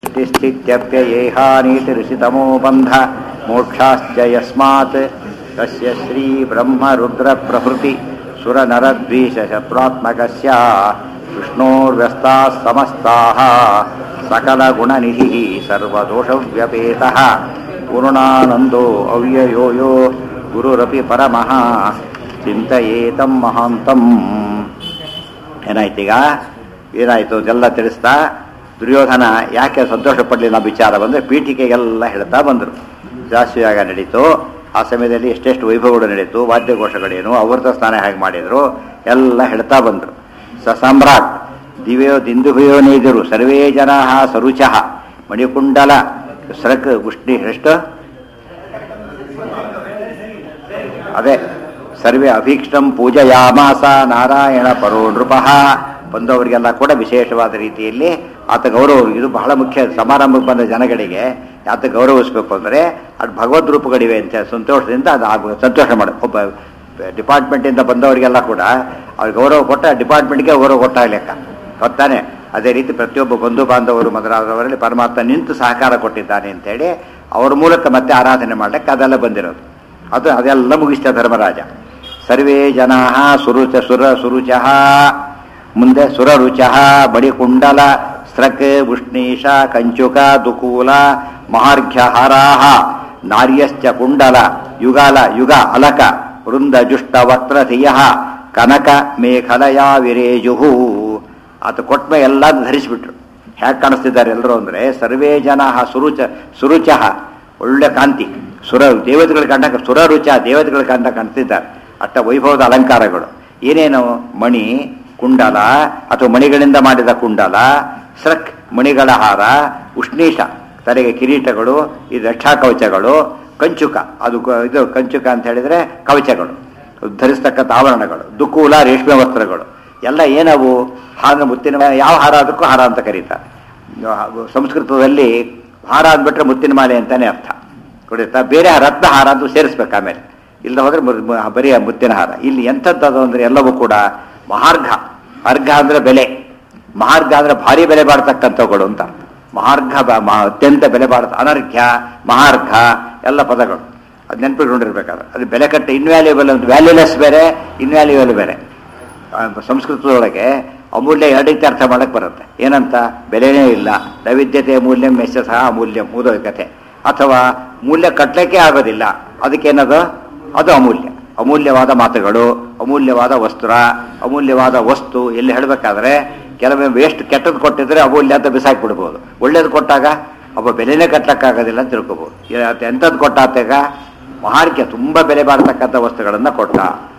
तिष्ठित्यप्ययेहानीतिरिषितमो बन्ध मोक्षाश्च यस्मात् तस्य श्रीब्रह्मरुद्रप्रभृति सुरनरद्वीषशत्रुत्मकस्य विष्णोर्व्यस्ताः समस्ताः सकलगुणनिधिः सर्वदोषव्यपेतः पूर्णानन्दो अव्ययो यो ಗುರುರಪಿ ಪರಮಃ ಚಿಂತೆಯೇತಂ ಮಹಾಂತಂ ಏನಾಯ್ತೀಗ ಏನಾಯ್ತು ಎಲ್ಲ ತಿಳಿಸ್ತಾ ದುರ್ಯೋಧನ ಯಾಕೆ ಸಂತೋಷ ಪಡಲಿಲ್ಲ ವಿಚಾರ ಬಂದರೆ ಪೀಠಿಕೆಗೆಲ್ಲ ಹೇಳ್ತಾ ಬಂದರು ಜಾಸ್ತಿಯಾಗ ನಡೀತು ಆ ಸಮಯದಲ್ಲಿ ಎಷ್ಟೆಷ್ಟು ವೈಭವಗಳು ನಡೀತು ವಾದ್ಯಘೋಷಗಳೇನು ಅವೃತ ಸ್ನಾನ ಹೇಗೆ ಮಾಡಿದರು ಎಲ್ಲ ಹೇಳ್ತಾ ಬಂದರು ಸ ಸಾಮ್ರಾಟ್ ದಿವ್ಯೋ ದಿಂದುಭಯೋ ನೇದರು ಸರ್ವೇ ಜನ ಸರುಚಃ ಮಣಿಕುಂಡಲ ಸರಕ್ ಉಷ್ಣಿ ಎಷ್ಟು ಅದೇ ಸರ್ವೇ ಅಭೀಕ್ಷಂ ಪೂಜಯಾಮಾಸ ನಾರಾಯಣ ಪರೋ ನೃಪಃ ಬಂದವರಿಗೆಲ್ಲ ಕೂಡ ವಿಶೇಷವಾದ ರೀತಿಯಲ್ಲಿ ಆತ ಗೌರವ ಇದು ಬಹಳ ಮುಖ್ಯ ಸಮಾರಂಭಕ್ಕೆ ಬಂದ ಜನಗಳಿಗೆ ಆತ ಗೌರವಿಸಬೇಕು ಅಂದರೆ ಅದು ಭಗವದ್ ರೂಪಗಳಿವೆ ಅಂತ ಸಂತೋಷದಿಂದ ಅದು ಆಗ ಸಂತೋಷ ಮಾಡ ಒಬ್ಬ ಡಿಪಾರ್ಟ್ಮೆಂಟಿಂದ ಬಂದವರಿಗೆಲ್ಲ ಕೂಡ ಅವ್ರಿಗೆ ಗೌರವ ಕೊಟ್ಟ ಡಿಪಾರ್ಟ್ಮೆಂಟ್ಗೆ ಗೌರವ ಕೊಟ್ಟಾಗ ಲೆಕ್ಕ ಗೊತ್ತಾನೆ ಅದೇ ರೀತಿ ಪ್ರತಿಯೊಬ್ಬ ಬಂಧು ಬಾಂಧವರು ಮೊದಲಾದವರಲ್ಲಿ ಪರಮಾತ್ಮ ನಿಂತು ಸಹಕಾರ ಕೊಟ್ಟಿದ್ದಾನೆ ಅಂತೇಳಿ ಅವ್ರ ಮೂಲಕ ಮತ್ತೆ ಆರಾಧನೆ ಮಾಡಲಿಕ್ಕೆ ಅದೆಲ್ಲ ಬಂದಿರೋದು ಅದು ಅದೆಲ್ಲ ಮುಗಿಸ್ತ ಧರ್ಮರಾಜ ಸರ್ವೇ ಜನ ಸುರುಚ ಸುರ ಸುರುಚ ಮುಂದೆ ಸುರರುಚ ಬಡಿಕುಂಡಲ ಸ್ರಕ್ ಉಷ್ಣೀಶ ಕಂಚುಕ ದುಕೂಲ ಮಹಾರ್ಘ್ಯ ಹಾರಾಹ ನಾರ್ಯಶ್ಚ ಕುಂಡಲ ಯುಗಾಲ ಯುಗ ಅಲಕ ವೃಂದ ಜುಷ್ಟ ವಕ್ರಧಿಯ ಕನಕ ಮೇಖಲಯ ವಿರೇಜುಹು ಆತ ಕೊಟ್ಮೆ ಎಲ್ಲ ಧರಿಸಿಬಿಟ್ರು ಹೇಗೆ ಕಾಣಿಸ್ತಿದ್ದಾರೆ ಎಲ್ಲರೂ ಅಂದರೆ ಸರ್ವೇ ಜನ ಸುರುಚ ಸುರುಚ ಒಳ್ಳೆ ಕಾಂತಿ ಸುರ ದೇವತೆಗಳ ಕಂಡ ಸುರರುಚ ದೇವತೆಗಳ ಕಂಡ ಕಾಣ್ತಿದ್ದಾರೆ ಅಷ್ಟ ವೈಭವದ ಅಲಂಕಾರಗಳು ಏನೇನು ಮಣಿ ಕುಂಡಲ ಅಥವಾ ಮಣಿಗಳಿಂದ ಮಾಡಿದ ಕುಂಡಲ ಸ್ರಕ್ ಮಣಿಗಳ ಹಾರ ಉಷ್ಣೀಶ ತಲೆಗೆ ಕಿರೀಟಗಳು ಈ ರಕ್ಷಾ ಕವಚಗಳು ಕಂಚುಕ ಅದು ಕ- ಇದು ಕಂಚುಕ ಅಂತ ಹೇಳಿದ್ರೆ ಕವಚಗಳು ಧರಿಸ್ತಕ್ಕಂಥ ಆವರಣಗಳು ದುಕೂಲ ರೇಷ್ಮೆ ವಸ್ತ್ರಗಳು ಎಲ್ಲ ಏನವು ಹಾರ ಮುತ್ತಿನ ಮಾಲೆ- ಯಾವ ಹಾರ ಅದಕ್ಕೂ ಹಾರ ಅಂತ ಕರೀತಾರೆ ಸಂಸ್ಕೃತದಲ್ಲಿ ಹಾರ ಅಂದ್ಬಿಟ್ರೆ ಮುತ್ತಿನ ಮಾಲೆ ಅಂತಾನೆ ಅರ್ಥ ಕೊಡಿರ್ತಾ ಬೇರೆ ರತ್ನ ಹಾರ ಅಂತ ಸೇರಿಸ್ಬೇಕು ಆಮೇಲೆ ಇಲ್ಲ ಹೋದ್ರೆ ಮು- ಮು- ಬರೀ ಮುತ್ತಿನ ಹಾರ ಇಲ್ಲಿ ಎಂಥದ್ದು ಅಂದ್ರೆ ಎಲ್ಲವೂ ಕೂಡ ಮಹಾರ್ಘ ಅರ್ಘ ಅಂದ್ರೆ ಬೆಲೆ ಮಹಾರ್ಘ ಅಂದ್ರೆ ಭಾರಿ ಬೆಲೆ ಬಾಳ್ತಕ್ಕಂಥವುಗಳು ಅಂತ ಮಹಾರ್ಘ ಬ- ಮ- ಅತ್ಯಂತ ಬೆಲೆ ಬಾಳ್ತ ಅನರ್ಘ್ಯ ಮಹಾರ್ಘ ಎಲ್ಲ ಪದಗಳು ಅದು ನೆನಪಿಟ್ಕೊಂಡಿರ್ಬೇಕಾದ್ರೆ ಅದು ಬೆಲೆ ಕಟ್ಟ ಇನ್ವ್ಯಾಲ್ಯೂಬಲ್ ಅಂತ ವ್ಯಾಲ್ಯೂಲೆಸ್ ಬೇರೆ ಇನ್ವ್ಯಾಲ್ಯೂಬಲ್ ಬೇರೆ ಆ, ಸಂಸ್ಕೃತದೊಳಗೆ ಅಮೂಲ್ಯ ಎರಡು ರೀತಿ ಅರ್ಥ ಮಾಡಕ್ಕೆ ಬರುತ್ತೆ ಏನಂತ ಬೆಲೆನೇ ಇಲ್ಲ ನೈವಿದ್ಯತೆ ಮೂಲ್ಯಂ ಮೆಚ್ಚ ಸಹ ಅಮೂಲ್ಯಂ ಓದೋ ಕಥೆ ಅಥವಾ ಮೂಲ್ಯ ಕಟ್ಟಲಿಕ್ಕೆ ಆಗೋದಿಲ್ಲ ಅದಕ್ಕೇನದು ಅದು ಅಮೂಲ್ಯ ಅಮೂಲ್ಯವಾದ ಮಾತುಗಳು ಅಮೂಲ್ಯವಾದ ವಸ್ತ್ರ ಅಮೂಲ್ಯವಾದ ವಸ್ತು ಎಲ್ಲಿ ಹೇಳಬೇಕಾದ್ರೆ ಕೆಲವೊಮ್ಮೆ ವೇಸ್ಟ್ ಕೆಟ್ಟದ್ದು ಕೊಟ್ಟಿದ್ರೆ ಅಮೂಲ್ಯ ಅಂತ ಬಿಸಾಕ್ಬಿಡ್ಬೋದು ಒಳ್ಳೇದು ಕೊಟ್ಟಾಗ ಒಬ್ಬ ಬೆಲೆನೇ ಕಟ್ಟಕ್ಕಾಗೋದಿಲ್ಲ ಅಂತ ತಿಳ್ಕೊಬೋದು ಇದ್ ಎಂಥದ್ದು ಕೊಟ್ಟಾತಾಗ ಮಹಾರ್ಕ್ಯ ತುಂಬ ಬೆಲೆ ಬಾಳ್ತಕ್ಕಂಥ ವಸ್ತುಗಳನ್ನು ಕೊಟ್ಟ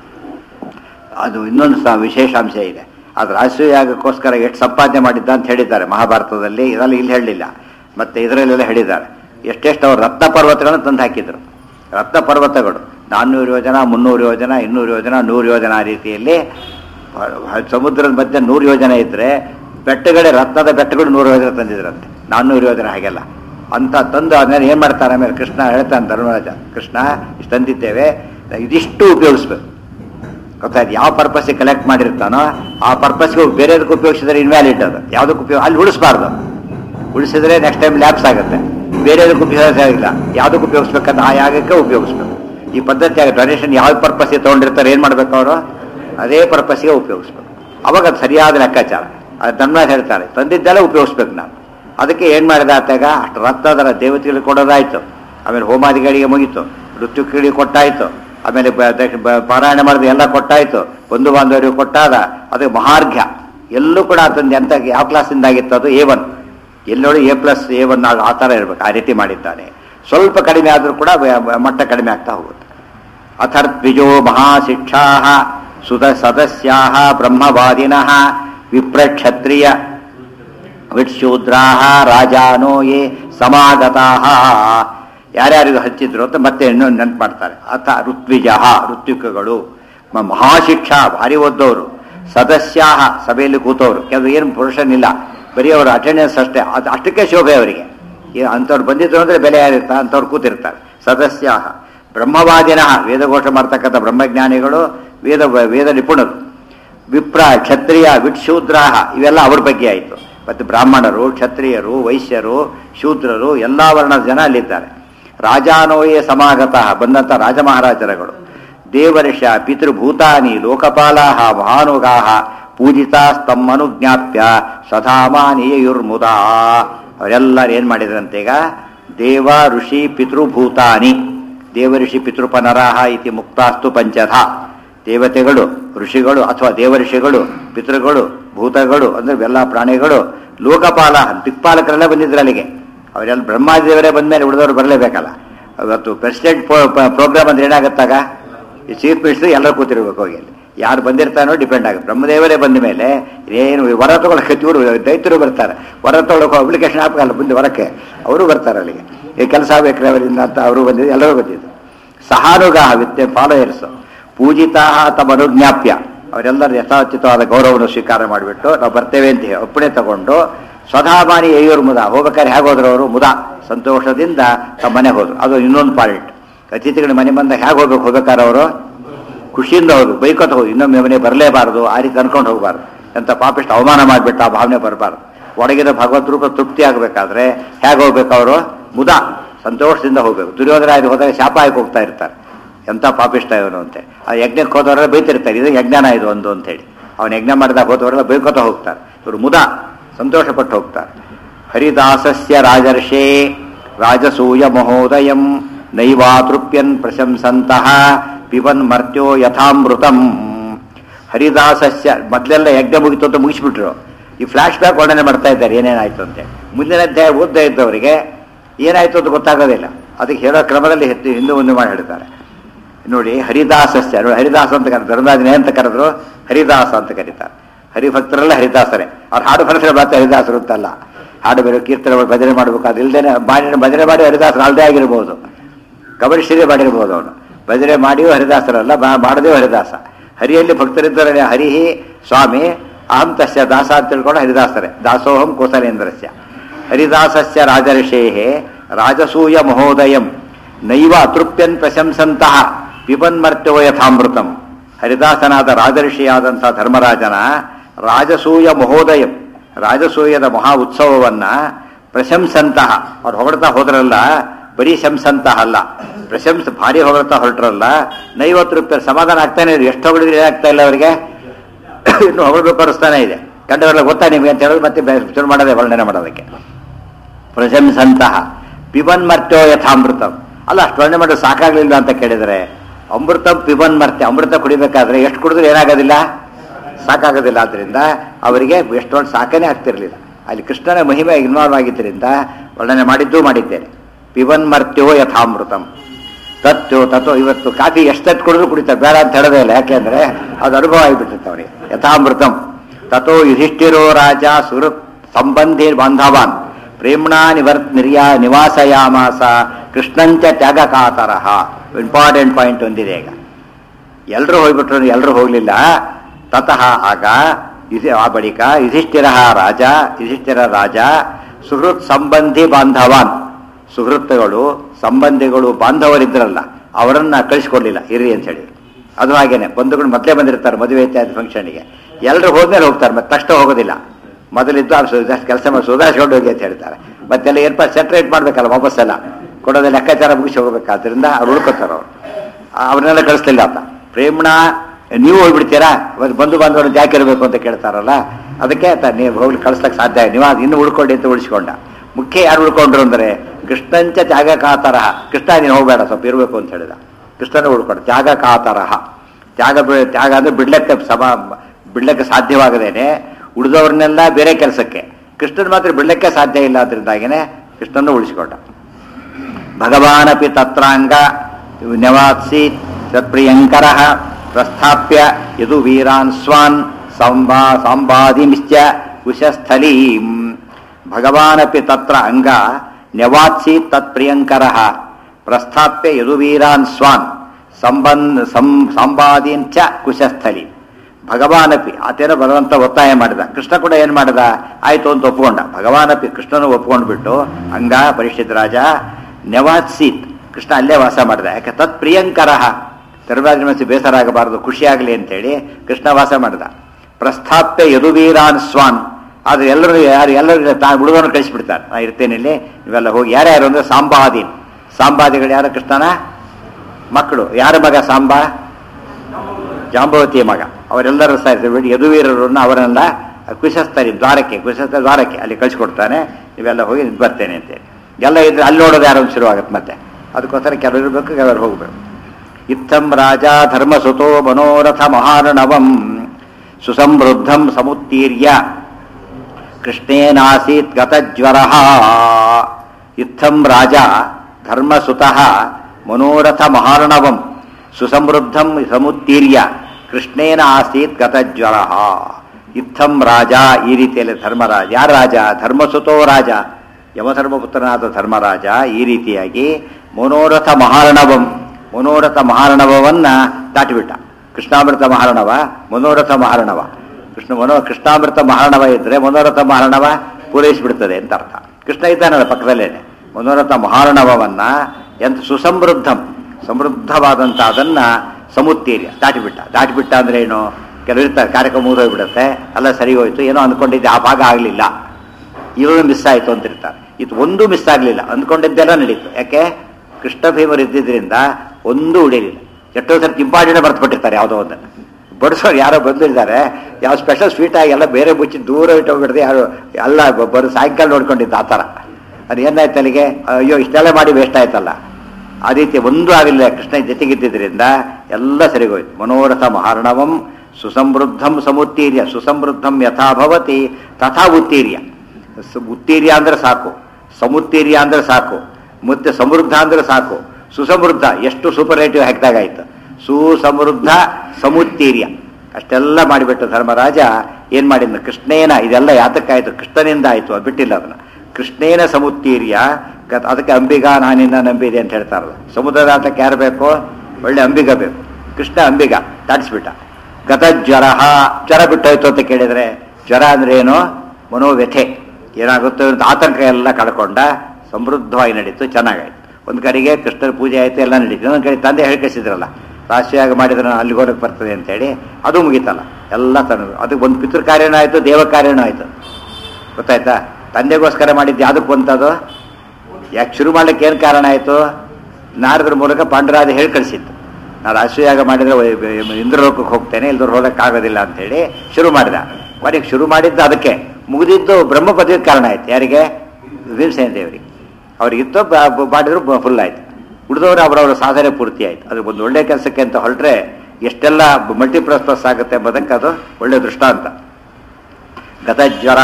ಅದು ಇನ್ನೊಂದು ಸ ವಿಶೇಷಾಂಶ ಇದೆ ಅದು ರಾಷ್ಟ್ರೀಯಾಗಕ್ಕೋಸ್ಕರ ಎಷ್ಟು ಸಂಪಾದನೆ ಮಾಡಿದ್ದ ಅಂತ ಹೇಳಿದ್ದಾರೆ ಮಹಾಭಾರತದಲ್ಲಿ ಇದೆಲ್ಲ ಇಲ್ಲಿ ಹೇಳಲಿಲ್ಲ ಮತ್ತೆ ಇದರಲ್ಲೆಲ್ಲ ಹೇಳಿದ್ದಾರೆ ಎಷ್ಟೆಷ್ಟು ಅವರು ರತ್ನ ಪರ್ವತಗಳನ್ನು ತಂದು ಹಾಕಿದ್ರು ರತ್ನ ಪರ್ವತಗಳು ನಾನ್ನೂರು ಯೋಜನ ಮುನ್ನೂರು ಯೋಜನ ಇನ್ನೂರು ಯೋಜನ ನೂರು ಯೋಜನ ಆ ರೀತಿಯಲ್ಲಿ ಅಹ್, ಸಮುದ್ರದ ಮಧ್ಯೆ ನೂರು ಯೋಜನೆ ಇದ್ದರೆ ಬೆಟ್ಟಗಳೇ ರತ್ನದ ಬೆಟ್ಟಗಳು ನೂರು ಯೋಜನೆ ತಂದಿದ್ರಂತೆ ನಾನ್ನೂರು ಯೋಜನೆ ಹಾಗೆಲ್ಲ ಅಂತ ತಂದು ಆದ್ಮೇಲೆ ಏನು ಮಾಡ್ತಾರೆ ಆಮೇಲೆ ಕೃಷ್ಣ ಹೇಳ್ತಾನೆ ಧರ್ಮರಾಜ ಕೃಷ್ಣ ಇಷ್ಟು ತಂದಿದ್ದೇವೆ ಇದಿಷ್ಟು ಉಪಯೋಗಿಸ್ಬೇಕು ಗೊತ್ತಾಯ್ತು ಯಾವ ಪರ್ಪಸ್ಗೆ ಕಲೆಕ್ಟ್ ಮಾಡಿರ್ತಾನೋ ಆ ಪರ್ಪಸ್ಗೆ ಬೇರೆದಕ್ಕೆ ಉಪಯೋಗಿಸಿದ್ರೆ ಇನ್ವ್ಯಾಲಿಡ್ ಅದು ಯಾವುದಕ್ಕೆ ಉಪಯೋಗ ಅಲ್ಲಿ ಉಳಿಸ್ಬಾರ್ದು ಉಳಿಸಿದ್ರೆ ನೆಕ್ಸ್ಟ್ ಟೈಮ್ ಲ್ಯಾಪ್ಸ್ ಆಗುತ್ತೆ ಬೇರೆದಕ್ಕೆ ಉಪಯೋಗ ಇಲ್ಲ ಯಾವುದಕ್ಕೆ ಉಪಯೋಗಿಸ್ಬೇಕಂತ ಆ ಯಾಗಕ್ಕೆ ಉಪಯೋಗಿಸ್ಬೇಕು ಈ ಪದ್ಧತಿ ಆಗ ಡೊನೇಷನ್ ಯಾವ ಪರ್ಪಸ್ಗೆ ತೊಗೊಂಡಿರ್ತಾರೆ ಏನು ಮಾಡ್ಬೇಕು ಅವರು ಅದೇ ಪರ್ಪಸ್ಗೆ ಉಪಯೋಗಿಸ್ಬೇಕು ಅವಾಗ ಅದು ಸರಿಯಾದ ಲೆಕ್ಕಾಚಾರ ಅದು ಧನ್ವಾದ ಹೇಳ್ತಾರೆ ತಂದಿದ್ದೆಲ್ಲ ಉಪಯೋಗಿಸ್ಬೇಕು ನಾವು ಅದಕ್ಕೆ ಏನು ಮಾಡಿದ ಆತಾಗ ಅಷ್ಟು ರಕ್ತದರ ದೇವತೆಗಳಿಗೆ ಕೊಡೋದಾಯ್ತು ಆಮೇಲೆ ಹೋಮಾದಿಗಳಿಗೆ ಮುಗೀತು ಋತುಕಿಗಳಿಗೆ ಕೊಟ್ಟಾಯ್ತು ಆಮೇಲೆ ಬ- ದಕ್ಷ- ಬ- ಪಾರಾಯಣ ಮಾಡಿದ ಎಲ್ಲ ಕೊಟ್ಟಾಯ್ತು ಬಂಧು ಬಾಂಧವರಿಗೆ ಕೊಟ್ಟಾದ ಅದಕ್ಕೆ ಮಹಾರ್ಘ್ಯ ಎಲ್ಲೂ ಕೂಡ ಆತಂದು ಎಂತ ಯಾವ ಕ್ಲಾಸಿಂದ ಆಗಿತ್ತು ಅದು ಎ ಒನ್ ಎಲ್ಲೋಡು ಎ ಪ್ಲಸ್ ಎ ಒನ್ ಆ ಥರ ಇರಬೇಕು ಆ ರೀತಿ ಮಾಡಿದ್ದಾನೆ ಸ್ವಲ್ಪ ಕಡಿಮೆ ಆದರೂ ಕೂಡ ವ- ಮಟ್ಟ ಕಡಿಮೆ ಆಗ್ತಾ ಹೋಗುತ್ತೆ ಅಥರ್ದ್ವಿಜೋ ಮಹಾಶಿಕ್ಷಾ ಸುತ ಸದಸ್ಯಾ ಬ್ರಹ್ಮವಾದಿನಃ ವಿಪ್ರಕ್ಷತ್ರಿಯ ವಿಟ್ಶೂದ್ರಾ ರಾಜಾನೋ ಯೇ ಸಮಾಗತಾ ಯಾರ್ಯಾರಿಗೂ ಹಚ್ಚಿದ್ರು ಅಂತ ಮತ್ತೆ ಇನ್ನೊಂದು ನೆನಪು ಮಾಡ್ತಾರೆ ಅಥ ಋತ್ವಿಜ ಋತ್ವಿಕಗಳು ಮ- ಮಹಾಶಿಕ್ಷಾ ಭಾರಿ ಓದ್ದವರು ಸದಸ್ಯಾ ಸಭೆಯಲ್ಲಿ ಕೂತವರು ಕೆಲವು ಏನು ಪುರುಷನಿಲ್ಲ ಬರೀ ಅವರು ಅಟೆಂಡೆನ್ಸ್ ಅಷ್ಟೇ ಅದು ಅಷ್ಟಕ್ಕೆ ಶೋಭೆ ಅವರಿಗೆ ಈ ಅಂಥವ್ರು ಬಂದಿದ್ರು ಅಂದರೆ ಬೆಲೆ ಯಾರಿರ್ತಾರೆ ಅಂಥವ್ರು ಕೂತಿರ್ತಾರೆ ಸದಸ್ಯ ಬ್ರಹ್ಮವಾದಿನ ವೇದಘೋಷ ಮಾಡ್ತಕ್ಕಂಥ ಬ್ರಹ್ಮಜ್ಞಾನಿಗಳು ವೇದ ವೇದ ನಿಪುಣರು ವಿಪ್ರ ಕ್ಷತ್ರಿಯ ವಿಟ್ಶೂದ್ರಾಹ ಇವೆಲ್ಲ ಅವ್ರ ಬಗ್ಗೆ ಆಯಿತು ಮತ್ತು ಬ್ರಾಹ್ಮಣರು ಕ್ಷತ್ರಿಯರು ವೈಶ್ಯರು ಶೂದ್ರರು ಎಲ್ಲ ವರ್ಣದ ಜನ ಅಲ್ಲಿದ್ದಾರೆ ರಾಜಾನೋಯೇ ಸಮಾಗತಃ ಬಂದಂಥ ರಾಜಮಹಾರಾಜರುಗಳು ದೇವರ್ಷ ಪಿತೃಭೂತಾನಿ ಲೋಕಪಾಲಾಹ ಮಹಾನುಗಾಹ ಪೂಜಿತಾಸ್ತಮ್ಮನುಜ್ಞಾಪ್ಯ ಸ್ವಧಾಮಾನಿಯುರ್ಮುದಾ ಅವರೆಲ್ಲರೂ ಏನು ಮಾಡಿದ್ರಂತೆ ಈಗ ದೇವ ಋಷಿ ಪಿತೃಭೂತಾನಿ ದೇವ ಋಷಿ ಪಿತೃಪನರಾಹ ಇತಿ ಮುಕ್ತಾಸ್ತು ಪಂಚಧ ದೇವತೆಗಳು ಋಷಿಗಳು ಅಥವಾ ದೇವಋಷಿಗಳು ಪಿತೃಗಳು ಭೂತಗಳು ಅಂದ್ರೆ ಎಲ್ಲ ಪ್ರಾಣಿಗಳು ಲೋಕಪಾಲ ದಿಕ್ಪಾಲಕರೆಲ್ಲ ಬಂದಿದ್ರು ಅಲ್ಲಿಗೆ ಅವರೆಲ್ಲ ಬ್ರಹ್ಮಾದೇವರೇ ಬಂದ್ಮೇಲೆ ಉಳಿದವರು ಬರಲೇಬೇಕಲ್ಲ ಇವತ್ತು ಪ್ರೆಸಿಡೆಂಟ್ ಪ್ರೋಗ್ರಾಮ್ ಅಂದ್ರೆ ಏನಾಗತ್ತಾಗ ಈ ಚೀಫ್ ಮಿನಿಸ್ಟರ್ ಎಲ್ಲರೂ ಕೂತಿರ್ಬೇಕು ಹೋಗಿ ಅಲ್ಲಿ ಯಾರು ಬಂದಿರ್ತಾನೋ ಡಿಪೆಂಡ್ ಆಗುತ್ತೆ ಬ್ರಹ್ಮದೇವರೇ ಬಂದ ಮೇಲೆ ಏನು ವರ ತಗೊಳಕ್ಕೆ ಇವರು ದೈತ್ಯರು ಬರ್ತಾರೆ ವರ ತಗೊಳಕ್ಕೆ ಅಪ್ಲಿಕೇಶನ್ ಹಾಕಲ್ಲ ಮುಂದೆ ವರಕ್ಕೆ ಅವರು ಬರ್ತಾರೆ ಅಲ್ಲಿಗೆ ಈ ಕೆಲಸ ಆಗ್ಬೇಕ್ರಿ ಅವರಿಂದ ಅಂತ ಅವರು ಬಂದಿದ್ದು ಎಲ್ಲರೂ ಬಂದಿದ್ದು ಸಹಾನುಗಾಹ ವಿದ್ಯೆ ಫಾಲೋಯರ್ಸ್ ಪೂಜಿತಾ ತಮನುಜ್ಞಾಪ್ಯ ಅವರೆಲ್ಲರೂ ಯಥಾಚಿತವಾದ ಗೌರವವನ್ನು ಸ್ವೀಕಾರ ಮಾಡಿಬಿಟ್ಟು ನಾವು ಬರ್ತೇವೆ ಅಂತ ಹೇಳಿ ಒಪ್ಪಣೆ ತಗೊಂಡು ಸ್ವಧಾಮಾನಿ ಏಯೂರು ಮುದ ಹೋಗ್ಬೇಕಾದ್ರೆ ಹೇಗೆ ಹೋದ್ರು ಅವರು ಮುದ ಸಂತೋಷದಿಂದ ತಮ್ಮ ಮನೆಗೆ ಹೋದ್ರು ಅದು ಇನ್ನೊಂದು ಪಾಯಿಂಟ್ ಅತಿಥಿಗಳ ಮನೆ ಬಂದಾಗ ಹೇಗೆ ಹೋಗ್ಬೇಕು ಹೋಗ್ಬೇಕಾದ್ರೆ ಅವರು ಖುಷಿಯಿಂದ ಹೋಗ್ಬೇಕು ಬೈಕೋತ ಹೋಗಿ ಇನ್ನೊಮ್ಮೆ ಮನೆ ಬರಲೇಬಾರದು ಆ ರೀತಿ ಅನ್ಕೊಂಡು ಹೋಗಬಾರ್ದು ಅಂತ ಪಾಪಿಷ್ಟ ಅವಮಾನ ಮಾಡಿಬಿಟ್ಟು ಆ ಭಾವನೆ ಬರಬಾರ್ದು ಒಳಗಿನ ಭಗವತ್ ರೂಪ ತೃಪ್ತಿ ಆಗಬೇಕಾದ್ರೆ ಹೇಗೆ ಹೋಗ್ಬೇಕು ಅವರು ಮುದ ಸಂತೋಷದಿಂದ ಹೋಗ್ಬೇಕು ದುರ್ಯೋಧನ ಆಯ್ತು ಹೋದಾಗ ಶಾಪ ಹಾಕಿ ಹೋಗ್ತಾ ಇರ್ತಾರೆ ಎಂಥ ಪಾಪಿಷ್ಟ ಇವನು ಅಂತೆ ಆ ಯಜ್ಞಕ್ಕೆ ಹೋದವರೆಲ್ಲ ಬೈತಿರ್ತಾರೆ ಇದು ಯಜ್ಞಾನ ಇದು ಒಂದು ಅಂತೇಳಿ ಅವನು ಯಜ್ಞ ಮಾಡಿದಾಗ ಹೋದವರೆಲ್ಲ ಬೈಕೋತ ಹೋಗ್ತಾರೆ ಇವರು ಮುದ ಸಂತೋಷಪಟ್ಟು ಹೋಗ್ತಾರೆ ಹರಿದಾಸಸ್ಯ ರಾಜರ್ಷೇ ರಾಜಸೂಯ ಮಹೋದಯಂ ನೈವಾತೃಪ್ಯನ್ ಪ್ರಶಂಸಂತಹ ಪಿಬನ್ ಮರ್ತ್ಯೋ ಯಥಾಮೃತಂ ಹರಿದಾಸಸ್ಯ ಮೊದಲೆಲ್ಲ ಯಜ್ಞ ಮುಗಿತು ಅಂತ ಮುಗಿಸ್ಬಿಟ್ರು ಈ ಫ್ಲಾಶ್ ಬ್ಯಾಕ್ ವರ್ಣನೆ ಮಾಡ್ತಾ ಇದ್ದಾರೆ ಏನೇನಾಯ್ತು ಅಂತ ಮುಂದಿನ ಅಧ್ಯಾಯ ಓದ್ತಾ ಇದ್ದವರಿಗೆ ಏನಾಯ್ತು ಅಂತ ಗೊತ್ತಾಗೋದಿಲ್ಲ ಅದಕ್ಕೆ ಹೇಳೋ ಕ್ರಮದಲ್ಲಿ ಹೆಚ್ಚು ಹಿಂದೆ ಮುಂದೆ ಮಾಡಿ ಹೇಳ್ತಾರೆ ನೋಡಿ ಹರಿದಾಸಸ್ಯ ನೋಡಿ ಹರಿದಾಸ ಅಂತ ಕರೆದು ಧರ್ಮರಾಜನೇ ಅಂತ ಕರೆದ್ರು ಹರಿದಾಸ ಅಂತ ಕರೀತಾರೆ ಹರಿಭಕ್ತರೆಲ್ಲ ಹರಿದಾಸರೇ ಅವ್ರು ಹಾಡು ಬರೆದ್ರೆ ಮಾತ್ರ ಹರಿದಾಸರು ಅಂತಲ್ಲ ಹಾಡು ಬೇರೆ ಕೀರ್ತನೆ ಮಾಡಿ ಭಜನೆ ಮಾಡಬೇಕು ಅದು ಇಲ್ದೇನೆ ಮಾಡಿ ಭಜನೆ ಮಾಡಿ ಹರಿದಾಸರು ಅಲ್ಲದೆ ಆಗಿರ್ಬೋದು ಕಬರಿಶ್ರೀ ಮಾಡಿರ್ಬೋದು ಅವನು ಭಜನೆ ಮಾಡಿಯೂ ಹರಿದಾಸರಲ್ಲ ಬಾ- ಮಾಡದೇವು ಹರಿದಾಸ ಹರಿಯಲ್ಲಿ ಭಕ್ತರಿದ್ದಾರೆ ಹರಿಹಿ ಸ್ವಾಮಿ ಅಹಂ ತಸ್ಯ ದಾಸ ಅಂತ ತಿಳ್ಕೊಂಡು ಹರಿದಾಸರೇ ದಾಸೋಹಂ ಕೋಸಲೇಂದ್ರಸ್ಯ ಹರಿದಾಸಸ್ಯ ರಾಜರ್ಷೇ ರಾಜಸೂಯ ಮಹೋದಯಂ ನೈವ ಅತೃಪ್ಯನ್ ಪ್ರಶಂಸಂತಹ ಪಿಬನ್ಮರ್ತ್ಯೋ ಯಥಾಮೃತಂ ಹರಿದಾಸನಾದ ರಾಜರ್ಷಿಯಾದಂಥ ಧರ್ಮರಾಜನ ರಾಜಸೂಯ ಮಹೋದಯಂ ರಾಜಸೂಯದ ಮಹಾ ಉತ್ಸವವನ್ನ ಪ್ರಶಂಸಂತಹ ಅವ್ರು ಹೊಗಳ್ತಾ ಹೋದ್ರಲ್ಲ ಬರೀ ಶಂಸಂತಹ ಅಲ್ಲ ಪ್ರಶಂಸ ಭಾರಿ ಹೊಗಳ್ತಾ ಹೊರಟ್ರಲ್ಲ ನೈವತ್ತು ರೂಪಾಯಿ ಸಮಾಧಾನ ಆಗ್ತಾನೆ ಇದೆ ಎಷ್ಟು ಹೊಗಳಿದ್ರೆ ಏನಾಗ್ತಾ ಇಲ್ಲ ಅವರಿಗೆ ಇನ್ನು ಹೊಗಳಬೇಕು ಅನಿಸ್ತಾನೆ ಇದೆ ಕಂಡವರೆಲ್ಲ ಗೊತ್ತಾ ನಿಮಗೆ ಅಂತ ಹೇಳೋದು ಮತ್ತೆ ಬೆ- ಶುರು ಮಾಡೋದೇ ವರ್ಣನೆ ಮಾಡೋದಕ್ಕೆ ಪ್ರಶಂಸಂತಹ ಪಿಬನ್ ಮರ್ತ್ಯೋ ಯಥಾಮೃತಂ ಅಲ್ಲ ಅಷ್ಟು ವರ್ಣನೆ ಮಾಡೋದು ಸಾಕಾಗ್ಲಿಲ್ಲ ಅಂತ ಕೇಳಿದರೆ ಅಮೃತಂ ಪಿಬನ್ ಮರ್ತ್ಯ ಅಮೃತ ಕುಡಿಬೇಕಾದ್ರೆ ಎಷ್ಟು ಕುಡಿದ್ರೆ ಏನಾಗೋದಿಲ್ಲ ಸಾಕಾಗೋದಿಲ್ಲ ಆದ್ರಿಂದ ಅವರಿಗೆ ಎಷ್ಟೊಂದು ಸಾಕನೇ ಆಗ್ತಿರ್ಲಿಲ್ಲ ಅಲ್ಲಿ ಕೃಷ್ಣನ ಮಹಿಮೆ ಇನ್ವಾಲ್ವ್ ಆಗಿದ್ದರಿಂದ ವರ್ಣನೆ ಮಾಡಿದ್ದೂ ಮಾಡಿದ್ದೇನೆ ಪಿಬನ್ ಮರ್ತ್ಯೋ ಯಥಾಮೃತಂ ತತ್ತು ತತ್ವ ಇವತ್ತು ಕಾಫಿ ಎಷ್ಟೆತ್ತು ಕುಡಿದ್ರು ಕುಡಿತಾರೆ ಬೇಡ ಅಂತ ಹೇಳೋದೇ ಇಲ್ಲ ಯಾಕೆಂದ್ರೆ ಅದು ಅನುಭವ ಆಗಿಬಿಟ್ಟಿರ್ತ ಅವನಿಗೆ ಯಥಾಮೃತಂ ತಥೋ ಯುಧಿಷ್ಠಿರೋ ರಾಜ ಸುಹೃತ್ ಸಂಬಂಧಿ ಬಾಂಧವಾನ್ ಪ್ರೇಮ್ಣಾ ನಿವರ್ ನಿರ್ಯಾ ನಿವಾಸಯಾಮಾಸ ಕೃಷ್ಣಂಚ ತ್ಯಾಗಕಾತರಹ ಇಂಪಾರ್ಟೆಂಟ್ ಪಾಯಿಂಟ್ ಒಂದಿದೆ ಈಗ ಎಲ್ಲರೂ ಹೋಗ್ಬಿಟ್ರು ಎಲ್ಲರೂ ಹೋಗ್ಲಿಲ್ಲ ತತಃ ಆಗ ಯುಧಿ- ಆ ಬಳಿಕ ಯುಧಿಷ್ಠಿರ ರಾಜ ಯುಧಿಷ್ಠಿರ ರಾಜ ಸುಹೃತ್ ಸಂಬಂಧಿ ಬಾಂಧವಾನ್ ಸುಹೃತ್ತುಗಳು ಸಂಬಂಧಿಗಳು ಬಾಂಧವರಿದ್ರಲ್ಲ ಅವರನ್ನ ಕಳಿಸ್ಕೊಡ್ಲಿಲ್ಲ ಇರ್ರಿ ಅಂತ ಹೇಳಿ ಅದು ಹಾಗೇನೆ ಬಂಧುಗಳು ಮೊದಲೇ ಬಂದಿರ್ತಾರೆ ಮದುವೆ ಇತ್ಯಾದಿ ಫಂಕ್ಷನ್ಗೆ ಎಲ್ಲರೂ ಹೋದ್ಮೇಲೆ ಹೋಗ್ತಾರೆ ಮತ್ತೆ ತಕ್ಷಣ ಹೋಗೋದಿಲ್ಲ ಮೊದಲಿದ್ದು ಅವ್ರು ಸುಧಾರಿಸ್ ಕೆಲಸ ಮಾಡಿ ಸುಧಾರಿಸ್ಕೊಂಡು ಹೋಗಿ ಅಂತ ಹೇಳ್ತಾರೆ ಮತ್ತೆಲ್ಲ ಏರ್ಪಾಡು ಸೆಟ್ರೇಟ್ ಮಾಡ್ಬೇಕಲ್ಲ ವಾಪಸ್ಸೆಲ್ಲ ಕೊಡೋದೇ ಲೆಕ್ಕಾಚಾರ ಮುಗಿಸಿ ಹೋಗ್ಬೇಕಾದ್ರಿಂದ ಅವ್ರು ಉಳ್ಕೋತಾರೆ ಅವ್ರು ಅವ್ರನ್ನೆಲ್ಲ ಕಳಿಸ್ಲಿಲ್ಲ ಅಂತ ಪ್ರೇಮಣ ನೀವು ಹೋಗ್ಬಿಡ್ತೀರಾ ಇವತ್ತು ಬಂಧು ಬಾಂಧವರು ಜಾಕೆ ಇರಬೇಕು ಅಂತ ಕೇಳ್ತಾರಲ್ಲ ಅದಕ್ಕೆ ಆತ ನೀವು ಹೋಗ್ಲಿ ಕಳಿಸ್ಲಕ್ಕೆ ಸಾಧ್ಯ ನೀವು ಅದು ಇನ್ನು ಉಳ್ಕೊಳ್ಳಿ ಅಂತ ಉಳಿಸ್ಕೊಂಡ ಮುಖ್ಯ ಯಾರು ಉಳ್ಕೊಂಡ್ರು ಅಂದರೆ ಕೃಷ್ಣಂಚ ತ್ಯಾಗ ಕಾತರಹ ಕೃಷ್ಣ ನೀನು ಹೋಗಬೇಡ ಸ್ವಲ್ಪ ಇರಬೇಕು ಅಂತ ಹೇಳಿದ ಕೃಷ್ಣನ ಉಳ್ಕೊಂಡು ತ್ಯಾಗ ಕಾತರಹ ತ್ಯಾಗ ಬಿ- ತ್ಯಾಗ ಅಂದ್ರೆ ಬಿಡ್ಲಕ್ಕೆ ಸಮ ಬಿಡ್ಲಕ್ಕೆ ಸಾಧ್ಯವಾಗದೇನೆ ಉಳಿದವ್ರನ್ನೆಲ್ಲ ಬೇರೆ ಕೆಲಸಕ್ಕೆ ಕೃಷ್ಣನ್ ಮಾತ್ರ ಬಿಡ್ಲಕ್ಕೆ ಸಾಧ್ಯ ಇಲ್ಲ ಅದರಿಂದಾಗಿನೇ ಕೃಷ್ಣನ ಉಳಿಸಿಕೊಂಡ ಭಗವಾನಪಿ ತತ್ರಾಂಗ ನ್ಯವಾತ್ಸೀತ್ ಸತ್ಪ್ರಿಯಂಕರ ಪ್ರಸ್ಥಾಪ್ಯ ಯದು ವೀರಾನ್ ಸ್ವಾನ್ ಸಂಬಾ ಸಂಬಾದಿಮಿಶ್ಚ ಕುಶಸ್ಥಲೀಂ ಭಗವಾನಪಿ ತತ್ರ ಅಂಗ ನ್ಯವಾತ್ಸೀತ್ ತತ್ಪ್ರಿಯಂಕರ ಪ್ರಸ್ಥಾಪ್ಯ ಯದುವೀರಾನ್ ಸ್ವಾನ್ ಸಂಬಂಧ ಸಂ ಸಂಪಾದೀಂಚ ಕುಶಸ್ಥಲಿ ಭಗವಾನಪಿ ಆತೇನೋ ಭಗವಂತ ಒತ್ತಾಯ ಮಾಡಿದ ಕೃಷ್ಣ ಕೂಡ ಏನ್ ಮಾಡಿದ ಆಯ್ತು ಅಂತ ಒಪ್ಕೊಂಡ ಭಗವಾನಪಿ ಕೃಷ್ಣನು ಒಪ್ಕೊಂಡ್ಬಿಟ್ಟು ಅಂಗ ಪರಿಷತ್ ರಾಜ ನೆವಾತ್ಸೀತ್ ಕೃಷ್ಣ ಅಲ್ಲೇ ವಾಸ ಮಾಡಿದ ಯಾಕೆ ತತ್ ಪ್ರಿಯಂಕರ ಧರ್ಮರಾಜನ ಮನಸ್ಸು ಬೇಸರ ಆಗಬಾರದು ಖುಷಿಯಾಗಲಿ ಅಂತೇಳಿ ಕೃಷ್ಣ ವಾಸ ಮಾಡಿದ ಪ್ರಸ್ಥಾಪ್ಯ ಯದುವೀರಾನ್ ಸ್ವಾನ್ ಆದ್ರೆ ಎಲ್ಲರೂ ಯಾರು ಎಲ್ಲರೂ ತಾ ಹುಡುಗನ ಕಳಿಸ್ಬಿಡ್ತಾರೆ ನಾ ಇರ್ತೇನೆ ಇಲ್ಲಿ ನೀವೆಲ್ಲ ಹೋಗಿ ಯಾರ್ಯಾರು ಅಂದ್ರೆ ಸಾಂಬಾದಿ ಸಾಂಬಾದಿಗಳು ಯಾರು ಕೃಷ್ಣನ ಮಕ್ಕಳು ಯಾರ ಮಗ ಸಾಂಬ ಜಾಂಬವತಿಯ ಮಗ ಅವರೆಲ್ಲರೂ ಸಾಯ್ತಾರೆ ಯದುವೀರರನ್ನು ಅವರನ್ನೆಲ್ಲ ಕುಶಸ್ತಾರೆ ದ್ವಾರಕ್ಕೆ ಕುಶಸ್ತ ದ್ವಾರಕ್ಕೆ ಅಲ್ಲಿ ಕಳಿಸ್ಕೊಡ್ತಾನೆ ನೀವೆಲ್ಲ ಹೋಗಿ ನಿಂತು ಬರ್ತೇನೆ ಅಂತೇಳಿ ಎಲ್ಲ ಇದ್ರೆ ಅಲ್ಲಿ ನೋಡೋದು ಯಾರೋ ಒಂದು ಶುರುವಾಗುತ್ತೆ ಮತ್ತೆ ಅದಕ್ಕೋಸ್ಕರ ಕೆಲವರು ಇರಬೇಕು ಕೆಲವರು ಹೋಗ್ಬೇಕು ಇತ್ತಂ ರಾಜ ಧರ್ಮಸುತೋ ಮನೋರಥ ಮಹಾರ್ಣವಂ ಸುಸಮೃದ್ಧಂ ಸಮುತ್ತೀರ್ಯ ಕೃಷ್ಣೇನಾಸೀತ್ ಗತಜ್ವರ ಇತ್ತಂ ರಾಜ ಧರ್ಮಸುತಃ ಮನೋರಥ ಮಹಾರ್ಣವಂ ಸುಸಮೃದ್ಧಂ ಸಮುತ್ತೀರ್ಯ ಕೃಷ್ಣೇನ ಆಸೀತ್ ಗತಜ್ವರ ಇತ್ತಂ ರಾಜ ಈ ರೀತಿಯಲ್ಲಿ ಧರ್ಮರಾಜ ಯಾರ ರಾಜ ಧರ್ಮಸುತೋ ರಾಜ ಯಮಧರ್ಮಪುತ್ರನಾದ ಧರ್ಮರಾಜ ಈ ರೀತಿಯಾಗಿ ಮನೋರಥ ಮಹಾರ್ಣವಂ ಮನೋರಥ ಮಹಾರ್ಣವನ್ನ ದಾಟಿಬಿಟ್ಟ ಕೃಷ್ಣಾಮೃತ ಮಹಾರ್ಣವ ಮನೋರಥ ಮಹಾರ್ಣವ ಕೃಷ್ಣ ಮನೋ ಕೃಷ್ಣಾಮೃತ ಮಹಾರ್ಣವ ಇದ್ರೆ ಮನೋರಥ ಮಹಾರ್ಣವ ಪೂರೈಸಿಬಿಡ್ತದೆ ಅಂತ ಅರ್ಥ ಕೃಷ್ಣ ಇದ್ದಾನಲ್ಲ ಪಕ್ಕದಲ್ಲೇನೆ ಮನೋರಥ ಮಹಾರ್ಣವನ್ನ ಎಂತ ಸುಸಮೃದ್ಧಂ ಸಮೃದ್ಧವಾದಂಥ ಅದನ್ನ ಸಮುತ್ತೀರ್ಯ ದಾಟಿಬಿಟ್ಟ ದಾಟಿಬಿಟ್ಟ ಅಂದ್ರೆ ಏನು ಕೆಲವರು ಇರ್ತಾರೆ ಕಾರ್ಯಕ್ರಮ ಮುಗಿದೋಗ್ಬಿಡುತ್ತೆ ಎಲ್ಲ ಸರಿ ಹೋಯ್ತು ಏನೋ ಅಂದ್ಕೊಂಡಿದ್ದೆ ಆ ಭಾಗ ಆಗಲಿಲ್ಲ ಇವರು ಮಿಸ್ ಆಯಿತು ಅಂತ ಇರ್ತಾರೆ ಇದು ಒಂದು ಮಿಸ್ ಆಗಲಿಲ್ಲ ಅಂದ್ಕೊಂಡಿದ್ದೆಲ್ಲ ನಡೀತು ಯಾಕೆ ಕೃಷ್ಣ ಭೀಮರು ಇದ್ದಿದ್ರಿಂದ ಒಂದು ಉಳಿಲಿಲ್ಲ ಎಷ್ಟೋ ಸರ್ತಿ ಇಂಪಾರ್ಟೆಂಟ್ ಬರೆದ್ಬಿಟ್ಟಿರ್ತಾರೆ ಯಾವುದೋ ಒಂದನ್ನು ಬಡಿಸೋರು ಯಾರೋ ಬಂದಿದ್ದಾರೆ ಯಾವ ಸ್ಪೆಷಲ್ ಸ್ವೀಟ್ ಆಗಿ ಎಲ್ಲ ಬೇರೆ ಮುಚ್ಚಿ ದೂರ ಇಟ್ಟೋಗ್ಬಿಡ್ದೆ ಯಾರು ಎಲ್ಲ ಬರೋ ಸಾಯಂಕಾಲ ನೋಡ್ಕೊಂಡಿದ್ದ ಆ ಥರ ಅದು ಏನಾಯ್ತು ಅಲ್ಲಿಗೆ ಅಯ್ಯೋ ಇಷ್ಟೆಲ್ಲ ಮಾಡಿ ವೇಸ್ಟ್ ಆಯ್ತಲ್ಲ ಆ ರೀತಿ ಒಂದು ಆಗಲಿಲ್ಲ ಕೃಷ್ಣ ಜೊತೆಗಿದ್ದರಿಂದ ಎಲ್ಲ ಸರಿಗೋಯ್ತು ಮನೋರಥ ಮಹಾರ್ಣವಂ ಸುಸಮೃದ್ಧಂ ಸಮುತ್ತೀರ್ಯ ಸುಸಮೃದ್ಧಂ ಯಥಾ ಭವತಿ ತಥಾ ಉತ್ತೀರ್ಯ ಸ- ಉತ್ತೀರ್ಯ ಅಂದ್ರೆ ಸಾಕು ಸಮುತ್ತೀರ್ಯ ಅಂದ್ರೆ ಸಾಕು ಮತ್ತೆ ಸಮೃದ್ಧ ಅಂದ್ರೆ ಸಾಕು ಸುಸಮೃದ್ಧ ಎಷ್ಟು ಸೂಪರ್ಲೇಟಿವ್ ಹಾಕಿದಾಗಾಯ್ತು ಸುಸಮೃದ್ಧ ಸಮುತ್ತೀರ್ಯ ಅಷ್ಟೆಲ್ಲ ಮಾಡಿಬಿಟ್ಟು ಧರ್ಮರಾಜ ಏನ್ ಮಾಡಿದ್ನು ಕೃಷ್ಣೇನ ಇದೆಲ್ಲ ಯಾತಕ್ಕಾಯ್ತು ಕೃಷ್ಣನಿಂದ ಆಯ್ತು ಅದು ಬಿಟ್ಟಿಲ್ಲ ಅದನ್ನ ಕೃಷ್ಣೇನ ಸಮುತ್ತೀರ್ಯ ಕ- ಅದಕ್ಕೆ ಅಂಬಿಗ ನಾನಿನ್ನ ನಂಬಿದೆ ಅಂತ ಹೇಳ್ತಾರಲ್ಲ ಸಮುದ್ರದ ಆಟಕ್ಕೆ ಯಾರು ಬೇಕು ಒಳ್ಳೆ ಅಂಬಿಗ ಬೇಕು ಕೃಷ್ಣ ಅಂಬಿಗ ದಾಟಿಸ್ಬಿಟ್ಟ ಗತ ಜ್ವರ ಜ್ವರ ಬಿಟ್ಟೋಯ್ತು ಅಂತ ಕೇಳಿದ್ರೆ ಜ್ವರ ಅಂದ್ರೆ ಏನು ಮನೋವ್ಯಥೆ ಏನಾಗುತ್ತೋ ಅಂತ ಆತಂಕ ಎಲ್ಲ ಕಳ್ಕೊಂಡ ಸಮೃದ್ಧವಾಗಿ ನಡೀತು ಚೆನ್ನಾಗಾಯ್ತು ಒಂದು ಕಡೆಗೆ ಕೃಷ್ಣನ ಪೂಜೆ ಆಯ್ತು ಎಲ್ಲ ನಡೀತು ಇನ್ನೊಂದು ಕಡೆ ತಂದೆ ಹೇಳ್ಕಳಿಸಿದ್ರಲ್ಲ ರಾಶಿಯಾಗಿ ಮಾಡಿದ್ರೆ ನಾನು ಅಲ್ಲಿಗೆ ಹೋಗಕ್ಕೆ ಬರ್ತದೆ ಅಂತೇಳಿ ಅದು ಮುಗೀತಲ್ಲ ಎಲ್ಲ ತನ್ನ ಅದಕ್ಕೆ ಒಂದು ಪಿತೃ ಕಾರ್ಯನೂ ಆಯಿತು ದೇವ ಕಾರ್ಯನೂ ಆಯಿತು ಗೊತ್ತಾಯ್ತಾ ತಂದೆಗೋಸ್ಕರ ಮಾಡಿದ್ದು ಯಾವುದಕ್ಕೆ ಬಂತದು ಯಾಕೆ ಶುರು ಮಾಡ್ಲಿಕ್ಕೆ ಏನು ಕಾರಣ ಆಯಿತು ನಾರದ್ರ ಮೂಲಕ ಪಾಂಡುರಾಜ ಹೇಳಿ ಕಳಿಸಿತ್ತು ನಾನು ರಾಷ್ಟ್ರೀಯಾಗ ಮಾಡಿದ್ರೆ ವೈ- ವೈ- ಇಂದ್ರಲೋಕಕ್ಕೆ ಹೋಗ್ತೇನೆ ಇಲ್ದ್ರ ಹೋಗಕ್ಕಾಗೋದಿಲ್ಲ ಅಂತೇಳಿ ಶುರು ಮಾಡಿದ ಕೊನೆಗೆ ಶುರು ಮಾಡಿದ್ದು ಅದಕ್ಕೆ ಮುಗಿದಿದ್ದು ಬ್ರಹ್ಮ ಪದವಿಗೆ ಕಾರಣ ಆಯ್ತು ಯಾರಿಗೆ ಭೀಮಸೇನ ದೇವರಿಗೆ ಅವ್ರಿಗಿತ್ತು ಬ- ಬ- ಮಾಡಿದ್ರು ಫುಲ್ ಆಯ್ತು ಉಳಿದವರು ಅವರವರ ಸಾಧನೆ ಪೂರ್ತಿ ಆಯ್ತು ಅದು ಒಂದು ಒಳ್ಳೆ ಕೆಲಸಕ್ಕೆ ಅಂತ ಹೊರಟ್ರೆ ಎಷ್ಟೆಲ್ಲ ಮಲ್ಟಿಪ್ರಸ್ಪಸ್ ಆಗುತ್ತೆ ಎಂಬುದಕ್ಕೆ ಅದು ಒಳ್ಳೆ ದೃಷ್ಟಾಂತ ಗತಜ್ವರ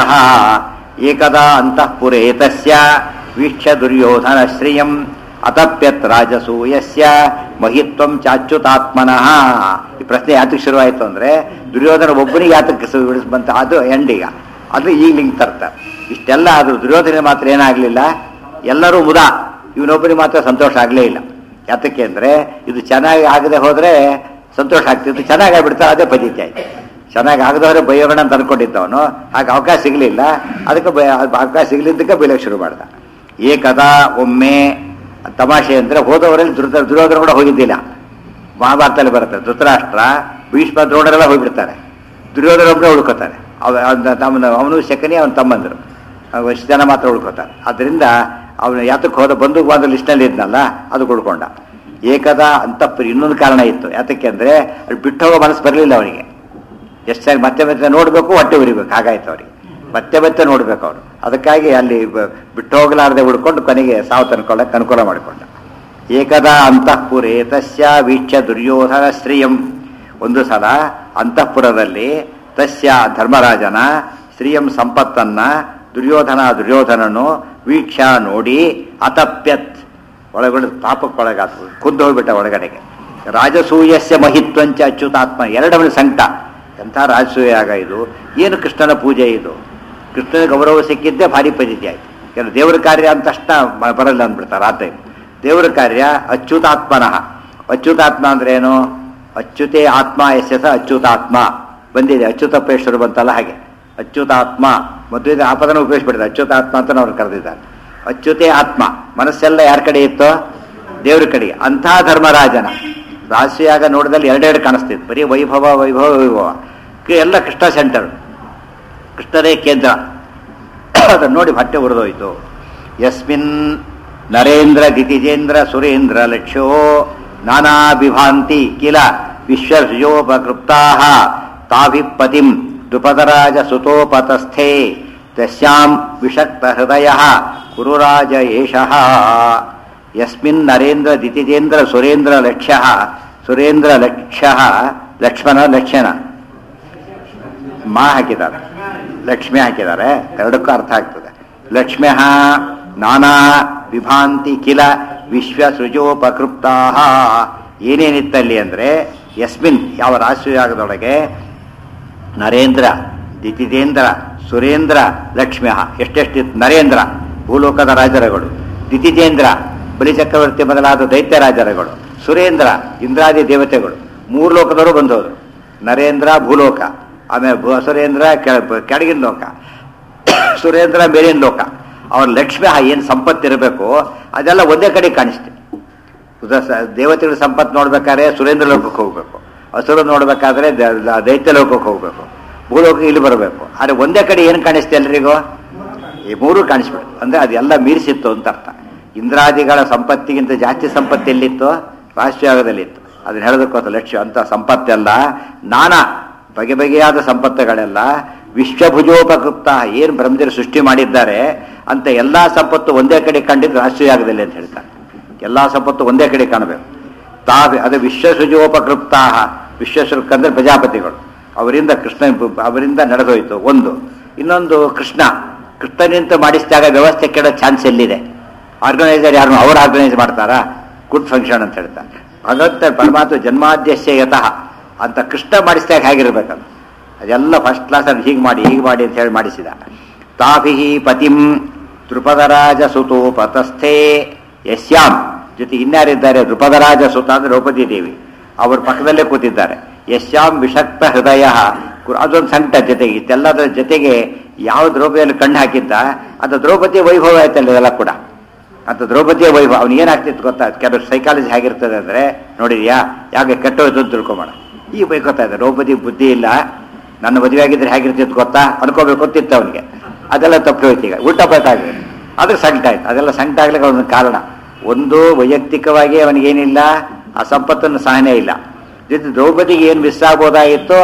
ಏಕದಾ ಅಂತಃಪುರೇ ತಸ್ಯ ವೀಕ್ಷ್ಯ ದುರ್ಯೋಧನ ಶ್ರಿಯಂ ಅತಪ್ಯತ್ ರಾಜಸೂಯಸ್ಯ ಮಹಿತ್ವಂ ಚಾಚ್ಯುತಾತ್ಮನಃ ಈ ಪ್ರಶ್ನೆ ಯಾತಕ್ಕೆ ಶುರುವಾಯಿತು ಅಂದ್ರೆ ದುರ್ಯೋಧನ ಒಬ್ಬನಿಗೆ ಯಾತಕ್ಕೆ ಸು- ಬಿಡಿಸ್ ಬಂತ ಅದು ಎಂಡೀಗ ಅದು ಈಗ ಲಿಂಕ್ ತರ್ತಾರೆ ಇಷ್ಟೆಲ್ಲ ಆದ್ರೂ ದುರ್ಯೋಧನ ಮಾತ್ರ ಏನಾಗಲಿಲ್ಲ ಎಲ್ಲರೂ ಮುದ ಇವನೊಬ್ಬನಿಗೆ ಮಾತ್ರ ಸಂತೋಷ ಆಗಲೇ ಇಲ್ಲ ಯಾತಕ್ಕೆ ಅಂದ್ರೆ ಇದು ಚೆನ್ನಾಗಿ ಆಗದೆ ಹೋದ್ರೆ ಸಂತೋಷ ಆಗ್ತಿತ್ತು ಚೆನ್ನಾಗಿ ಆಗ್ಬಿಡ್ತಾರೆ ಅದೇ ಪದ್ಧತಿ ಆಯ್ತು ಚೆನ್ನಾಗಿ ಆಗದವ್ರೆ ಬೈಯೋಣ ಅಂತ ಅನ್ಕೊಂಡಿದ್ದವನು ಹಾಗೆ ಅವಕಾಶ ಸಿಗಲಿಲ್ಲ ಅದಕ್ಕೆ ಬಯ ಅವಕಾಶ ಸಿಗಲಿದ್ದಕ್ಕೆ ಬೈಲಕ್ಕೆ ಶುರು ಮಾಡ್ದ ಏಕದಾ ಒಮ್ಮೆ ತಮಾಷೆ ಅಂದ್ರೆ ಹೋದವರಲ್ಲಿ ದುರ್ದ ದುರ್ಯೋಧನ ಕೂಡ ಹೋಗಿದ್ದಿಲ್ಲ ಮಹಾಭಾರತದಲ್ಲಿ ಬರುತ್ತೆ ಧೃತರಾಷ್ಟ್ರ ಭೀಷ್ಮ ದ್ರೋಣರೆಲ್ಲ ಹೋಗ್ಬಿಡ್ತಾರೆ ದುರ್ಯೋಧನ ಒಬ್ಬರೇ ಉಳ್ಕೋತಾರೆ ಅವ ಅವ್ನ ತಮ್ಮನ ಅವನು ಶಕನಿ ಅವನ ತಮ್ಮಂದರು ಅವ್ ಎಷ್ಟು ಜನ ಮಾತ್ರ ಉಳ್ಕೋತಾರೆ ಅದರಿಂದ ಅವನು ಯಾತಕ್ಕೆ ಹೋದ ಬಂದು ಬಂದ ಲಿಸ್ಟ್ನಲ್ಲಿ ಇದ್ನಲ್ಲ ಅದು ಉಳ್ಕೊಂಡ ಏಕದ ಅಂತಪ್ಪ ಇನ್ನೊಂದು ಕಾರಣ ಇತ್ತು ಯಾತಕ್ಕೆ ಅಂದ್ರೆ ಅಲ್ಲಿ ಬಿಟ್ಟು ಹೋಗೋ ಮನಸ್ಸು ಬರಲಿಲ್ಲ ಅವನಿಗೆ ಎಷ್ಟು ಸರಿ ಮತ್ತೆ ಮತ್ತೆ ನೋಡಬೇಕು ಹೊಟ್ಟೆ ಉರಿಬೇಕು ಹಾಗಾಯ್ತು ಅವರಿಗೆ ಮತ್ತೆ ಮತ್ತೆ ನೋಡ್ಬೇಕು ಅವನು ಅದಕ್ಕಾಗಿ ಅಲ್ಲಿ ಬ- ಬಿಟ್ಟು ಹೋಗಲಾರದೆ ಉಳ್ಕೊಂಡು ಕೊನೆಗೆ ಸಾವು ತಂದ್ಕೊಳ್ಳಕ್ಕೆ ಅನುಕೂಲ ಮಾಡಿಕೊಂಡ ಏಕದಾ ಅಂತಃಪುರೇ ತಸ್ಯ ವೀಕ್ಷ ದುರ್ಯೋಧನ ಶ್ರೀಯಂ ಒಂದು ಸಲ ಅಂತಃಪುರದಲ್ಲಿ ತಸ್ಯ ಧರ್ಮರಾಜನ ಶ್ರೀಯಂ ಸಂಪತ್ತನ್ನ ದುರ್ಯೋಧನ ದುರ್ಯೋಧನನು ವೀಕ್ಷ ನೋಡಿ ಅತಪ್ಯತ್ ಒಳಗಡೆ ತಾಪಕ್ಕೊಳಗಾತು ಕುದ್ದು ಹೋಗ್ಬಿಟ್ಟ ಒಳಗಡೆಗೆ ರಾಜಸೂಯಸ್ಯ ಮಹಿತ್ವಂಚ ಅಚ್ಯುತಾತ್ಮ ಎರಡವನ ಸಂಕಟ ಎಂಥ ರಾಜಸೂಯ ಆಗ ಇದು ಏನು ಕೃಷ್ಣನ ಪೂಜೆ ಇದು ಕೃಷ್ಣನ ಗೌರವ ಸಿಕ್ಕಿದ್ದೇ ಭಾರಿ ಪದ್ಧತಿ ಆಯ್ತು ಕೆಲವು ದೇವರ ಕಾರ್ಯ ಅಂತ ತಕ್ಷಣ ಮ- ಬರಲ್ಲ ಅಂದ್ಬಿಡ್ತಾರೆ ಆ ಟೈಮ್ ದೇವರ ಕಾರ್ಯ ಅಚ್ಯುತಾತ್ಮನಃ ಅಚ್ಯುತಾತ್ಮ ಅಂದ್ರೆ ಏನು ಅಚ್ಯುತೇ ಆತ್ಮ ಎಸ್ಯಸ ಅಚ್ಯುತಾತ್ಮ ಬಂದಿದೆ ಅಚ್ಯುತಪ್ಪೇಶ್ವರ ಬಂತಲ್ಲ ಹಾಗೆ ಅಚ್ಯುತಾತ್ಮ ಮತ್ತು ಇದು ಆಪದನ ಉಪಯೋಗಿಸ್ಬಿಟ್ಟಿದೆ ಅಚ್ಯುತಾತ್ಮ ಅಂತ ಅವ್ರು ಕರೆದಿದ್ದಾರೆ ಅಚ್ಯುತೇ ಆತ್ಮ ಮನಸ್ಸೆಲ್ಲ ಯಾರ ಕಡೆ ಇತ್ತು ದೇವ್ರ ಕಡೆಗೆ ಅಂಥ ಧರ್ಮರಾಜನ ರಾಶಿಯಾಗ ನೋಡಿದಲ್ಲಿ ಎರಡೆರಡು ಕಾಣಿಸ್ತಿತ್ತು ಬರೀ ವೈಭವ ವೈಭವ ವೈಭವ ಕ- ಎಲ್ಲ ಕೃಷ್ಣ ಸೆಂಟರ್ ಕೃಷ್ಣರೇ ಕೇಂದ್ರ ಅದನ್ನು ನೋಡಿ ಹೊಟ್ಟೆ ಉರಿದೋಯ್ತು ಯಸ್ಮಿನ್ ನರೇಂದ್ರ ದಿತಿಜೇಂದ್ರ ಸುರೇಂದ್ರ ಲಕ್ಷ್ಯೋ ನಾನಾ ವಿಭಾಂತಿ ಕಿಲ ವಿಶ್ವಸೃಜೋಪಕೃಪ್ತಾ ತಾಭಿಪತಿಂ ದ್ರುಪದರಾಜ ಸುತೋಪತಸ್ಥೆ ತಸ್ಯಾಂ ವಿಷಕ್ತ ಹೃದಯ ಕುರುರಾಜ ಏಷಃ ಯಸ್ಮಿನ್ ನರೇಂದ್ರ ದಿತಿಜೇಂದ್ರ ಸುರೇಂದ್ರ ಲಕ್ಷ್ಯ ಸುರೇಂದ್ರ ಲಕ್ಷ್ಯ ಲಕ್ಷ್ಮಣ ಲಕ್ಷಣ ಮಾ ಹಾಕಿದ್ದಾರೆ ಲಕ್ಷ್ಮಿ ಹಾಕಿದ್ದಾರೆ ಎರಡಕ್ಕೂ ಅರ್ಥ ಆಗ್ತದೆ ಲಕ್ಷ್ಮ್ಯ ನಾನಾ ವಿಭಾಂತಿ ಕಿಲ ವಿಶ್ವ ಸೃಜೋಪಕೃಪ್ತಾ ಏನೇನಿತ್ತಲ್ಲಿ ಅಂದ್ರೆ ಯಸ್ಮಿನ್ ಯಾವ ರಾಷ್ಟ್ರಯಾಗದೊಳಗೆ ನರೇಂದ್ರ ದಿತಿದೇಂದ್ರ ಸುರೇಂದ್ರ ಲಕ್ಷ್ಮ್ಯ ಎಷ್ಟೆಷ್ಟಿತ್ತು ನರೇಂದ್ರ ಭೂಲೋಕದ ರಾಜರುಗಳು ದಿತಿಜೇಂದ್ರ ಬಲಿಚಕ್ರವರ್ತಿ ಮೊದಲಾದ ದೈತ್ಯ ರಾಜರುಗಳು ಸುರೇಂದ್ರ ಇಂದ್ರಾದಿ ದೇವತೆಗಳು ಮೂರು ಲೋಕದವರು ಬಂದವರು ನರೇಂದ್ರ ಭೂಲೋಕ ಆಮೇಲೆ ಭೂ- ಸುರೇಂದ್ರ ಕೆಳ- ಕೆಳಗಿನ ಲೋಕ ಸುರೇಂದ್ರ ಮೇಲಿನ ಲೋಕ ಅವ್ರ ಲಕ್ಷ್ಮಿ ಏನು ಸಂಪತ್ತಿರಬೇಕು ಅದೆಲ್ಲ ಒಂದೇ ಕಡೆ ಕಾಣಿಸ್ತೆ ಉದಾ ಸ- ದೇವತೆಗಳ ಸಂಪತ್ತು ನೋಡ್ಬೇಕಾದ್ರೆ ಸುರೇಂದ್ರ ಲೋಕಕ್ಕೆ ಹೋಗ್ಬೇಕು ಹಸುರು ನೋಡ್ಬೇಕಾದ್ರೆ ದ- ದ- ದೈತ್ಯ ಲೋಕಕ್ಕೆ ಹೋಗ್ಬೇಕು ಭೂಲೋಕಕ್ಕೆ ಇಲ್ಲಿ ಬರಬೇಕು ಆದ್ರೆ ಒಂದೇ ಕಡೆ ಏನು ಕಾಣಿಸ್ತೆ ಎಲ್ರಿಗೂ ಈ ಮೂರು ಕಾಣಿಸ್ಬಿಡು ಅಂದ್ರೆ ಅದೆಲ್ಲ ಮೀರಿಸಿತ್ತು ಅಂತ ಅರ್ಥ ಇಂದ್ರಾದಿಗಳ ಸಂಪತ್ತಿಗಿಂತ ಜಾಸ್ತಿ ಸಂಪತ್ತು ಎಲ್ಲಿತ್ತು ರಾಷ್ಟ್ರಯಾಗದಲ್ಲಿತ್ತು ಅದನ್ನ ಹೇಳೋದಕ್ಕೋಸ್ಕರ ಲಕ್ಷ್ಯ ಅಂತ ಸಂಪತ್ತೆಲ್ಲ ನಾನಾ ಬಗೆ ಬಗೆಯಾದ ಸಂಪತ್ತುಗಳೆಲ್ಲ ವಿಶ್ವಭುಜೋಪಕೃಪ್ತ ಏನು ಬ್ರಹ್ಮದೇವರು ಸೃಷ್ಟಿ ಮಾಡಿದ್ದಾರೆ ಅಂತ ಎಲ್ಲಾ ಸಂಪತ್ತು ಒಂದೇ ಕಡೆ ಕಂಡಿದ್ದು ರಾಷ್ಟ್ರಯಾಗದಲ್ಲಿ ಅಂತ ಹೇಳ್ತಾರೆ ಎಲ್ಲಾ ಸಂಪತ್ತು ಒಂದೇ ಕಡೆ ಕಾಣಬೇಕು ತಾವೇ ಅದು ವಿಶ್ವಸೃಜೋಪಕೃಪ್ತಾ ವಿಶ್ವಸೃಕ್ ಅಂದ್ರೆ ಪ್ರಜಾಪತಿಗಳು ಅವರಿಂದ ಕೃಷ್ಣ ಅವರಿಂದ ನಡೆದೋಯ್ತು ಒಂದು ಇನ್ನೊಂದು ಕೃಷ್ಣ ಕೃಷ್ಣನಿಂದ ಮಾಡಿಸಿದಾಗ ವ್ಯವಸ್ಥೆ ಕೆಡೋ ಚಾನ್ಸ್ ಎಲ್ಲಿದೆ ಆರ್ಗನೈಸರ್ ಯಾರು ಅವ್ರು ಆರ್ಗನೈಸ್ ಮಾಡ್ತಾರಾ ಗುಡ್ ಫಂಕ್ಷನ್ ಅಂತ ಹೇಳ್ತಾರೆ ಭಗವಂತ ಪರಮಾತ್ಮ ಜನ್ಮಾದ್ಯಸ್ಯ ಯತಃ ಅಂತ ಕೃಷ್ಣ ಮಾಡಿಸಿದಾಗ ಹೇಗಿರ್ಬೇಕದು ಅದೆಲ್ಲ ಫಸ್ಟ್ ಕ್ಲಾಸ್ ಅಲ್ಲಿ ಹೀಗೆ ಮಾಡಿ ಹೀಗೆ ಮಾಡಿ ಅಂತ ಹೇಳಿ ಮಾಡಿಸಿದ ತಾಭಿಹಿ ಪತಿಂ ದ್ರುಪದರಾಜ ಸುತೋಪತಸ್ಥೆ ಯಸ್ಯಾಂ ಜೊತೆ ಇನ್ಯಾರಿದ್ದಾರೆ ದ್ರುಪದರಾಜ ಸುತ ಅಂದ್ರೆ ದ್ರೌಪದಿ ದೇವಿ ಅವ್ರ ಪಕ್ಕದಲ್ಲೇ ಕೂತಿದ್ದಾರೆ ಯಶ್ಯಾಂ ವಿಷಕ್ತ ಹೃದಯ ಕು- ಅದೊಂದು ಸಂಕಟ ಜೊತೆಗೆ ಇದೆಲ್ಲದರ ಜೊತೆಗೆ ಯಾವ ದ್ರೌಪದಿಯಲ್ಲಿ ಕಣ್ಣು ಹಾಕಿದ್ದ ಅದು ದ್ರೌಪದಿ ವೈಭವ ಆಯ್ತಲ್ಲ ಇದೆಲ್ಲ ಕೂಡ ಅಂತ ದ್ರೌಪದಿಯ ವೈಭವ ಅವ್ನು ಏನಾಗ್ತಿತ್ತು ಗೊತ್ತಾ ಕೆಲವು ಸೈಕಾಲಜಿ ಹೇಗಿರ್ತದೆ ಅಂದ್ರೆ ನೋಡಿದ್ಯಾ ಯಾಕೆ ಕೆಟ್ಟೋಯ್ತು ಅಂತ ತಿಳ್ಕೊಂಬೇಡ ಈಗ ಬೈಕೋತಾ ಇದೆ ದ್ರೌಪದಿ ಬುದ್ಧಿ ಇಲ್ಲ ನನ್ನ ಮದುವೆ ಆಗಿದ್ರೆ ಹೇಗಿರ್ತಿತ್ತು ಗೊತ್ತಾ ಅನ್ಕೋಬೇಕು ಅಂತಿತ್ತು ಅವನಿಗೆ ಅದೆಲ್ಲ ತಪ್ಪು ಹೋಯ್ತು ಈಗ ಉಲ್ಟಾ ಪಲ್ಟಾ ಆಗಿದೆ ಅದು ಸಂಕಟ ಆಯ್ತು ಅದೆಲ್ಲ ಸಂಕಟ ಆಗ್ಲಿಕ್ಕೆ ಅವನ ಕಾರಣ ಒಂದು ವೈಯಕ್ತಿಕವಾಗಿ ಅವನಿಗೇನಿಲ್ಲ ಆ ಸಂಪತ್ತನ್ನು ಸಹನೆ ಇಲ್ಲ ಜೊತೆ ದ್ರೌಪದಿಗೆ ಏನು ಮಿಸ್ ಆಗ್ಬೋದಾಗಿತ್ತು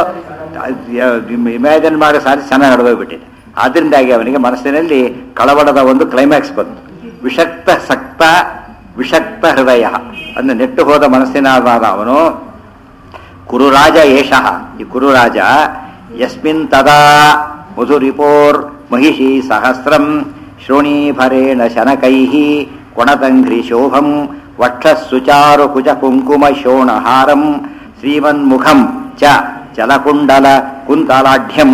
ಇಮ್ಯಾಜಿನ್ ಮಾಡೋ ಸಾರಿ ಚೆನ್ನಾಗಿ ನಡೆದೋಗ್ಬಿಟ್ಟಿದೆ ಆದ್ರಿಂದಾಗಿ ಅವನಿಗೆ ಮನಸ್ಸಿನಲ್ಲಿ ಕಳವಳದ ಒಂದು ಕ್ಲೈಮ್ಯಾಕ್ಸ್ ಬಂತು ವಿಷಕ್ತ ಸಕ್ತ ವಿಷಕ್ತ ಹೃದಯ ಅಂದ್ರೆ ನೆಟ್ಟು ಹೋದ ಮನಸ್ಸಿನ ಅವನು ಕುರುರಾಜ ಏಷಃ ಈ ಕುರುರಾಜ ಯಸ್ಮಿನ್ ತದಾ ಮಧುರಿಪೋರ್ ಮಹಿಷಿ ಸಹಸ್ರಂ ಶ್ರೋಣೀಭರೇಣ ಶನಕೈಃ ಕೊಣತಂಘ್ರಿ ಶೋಭಂ ವಕ್ಷಸ್ಸುಚಾರು ಕುಜ ಕುಂಕುಮ ಶೋಣಹಾರಂ ಶ್ರೀಮನ್ಮುಖಂ ಚ ಚಲಕುಂಡಲ ಕುಂತಲಾಢ್ಯಂ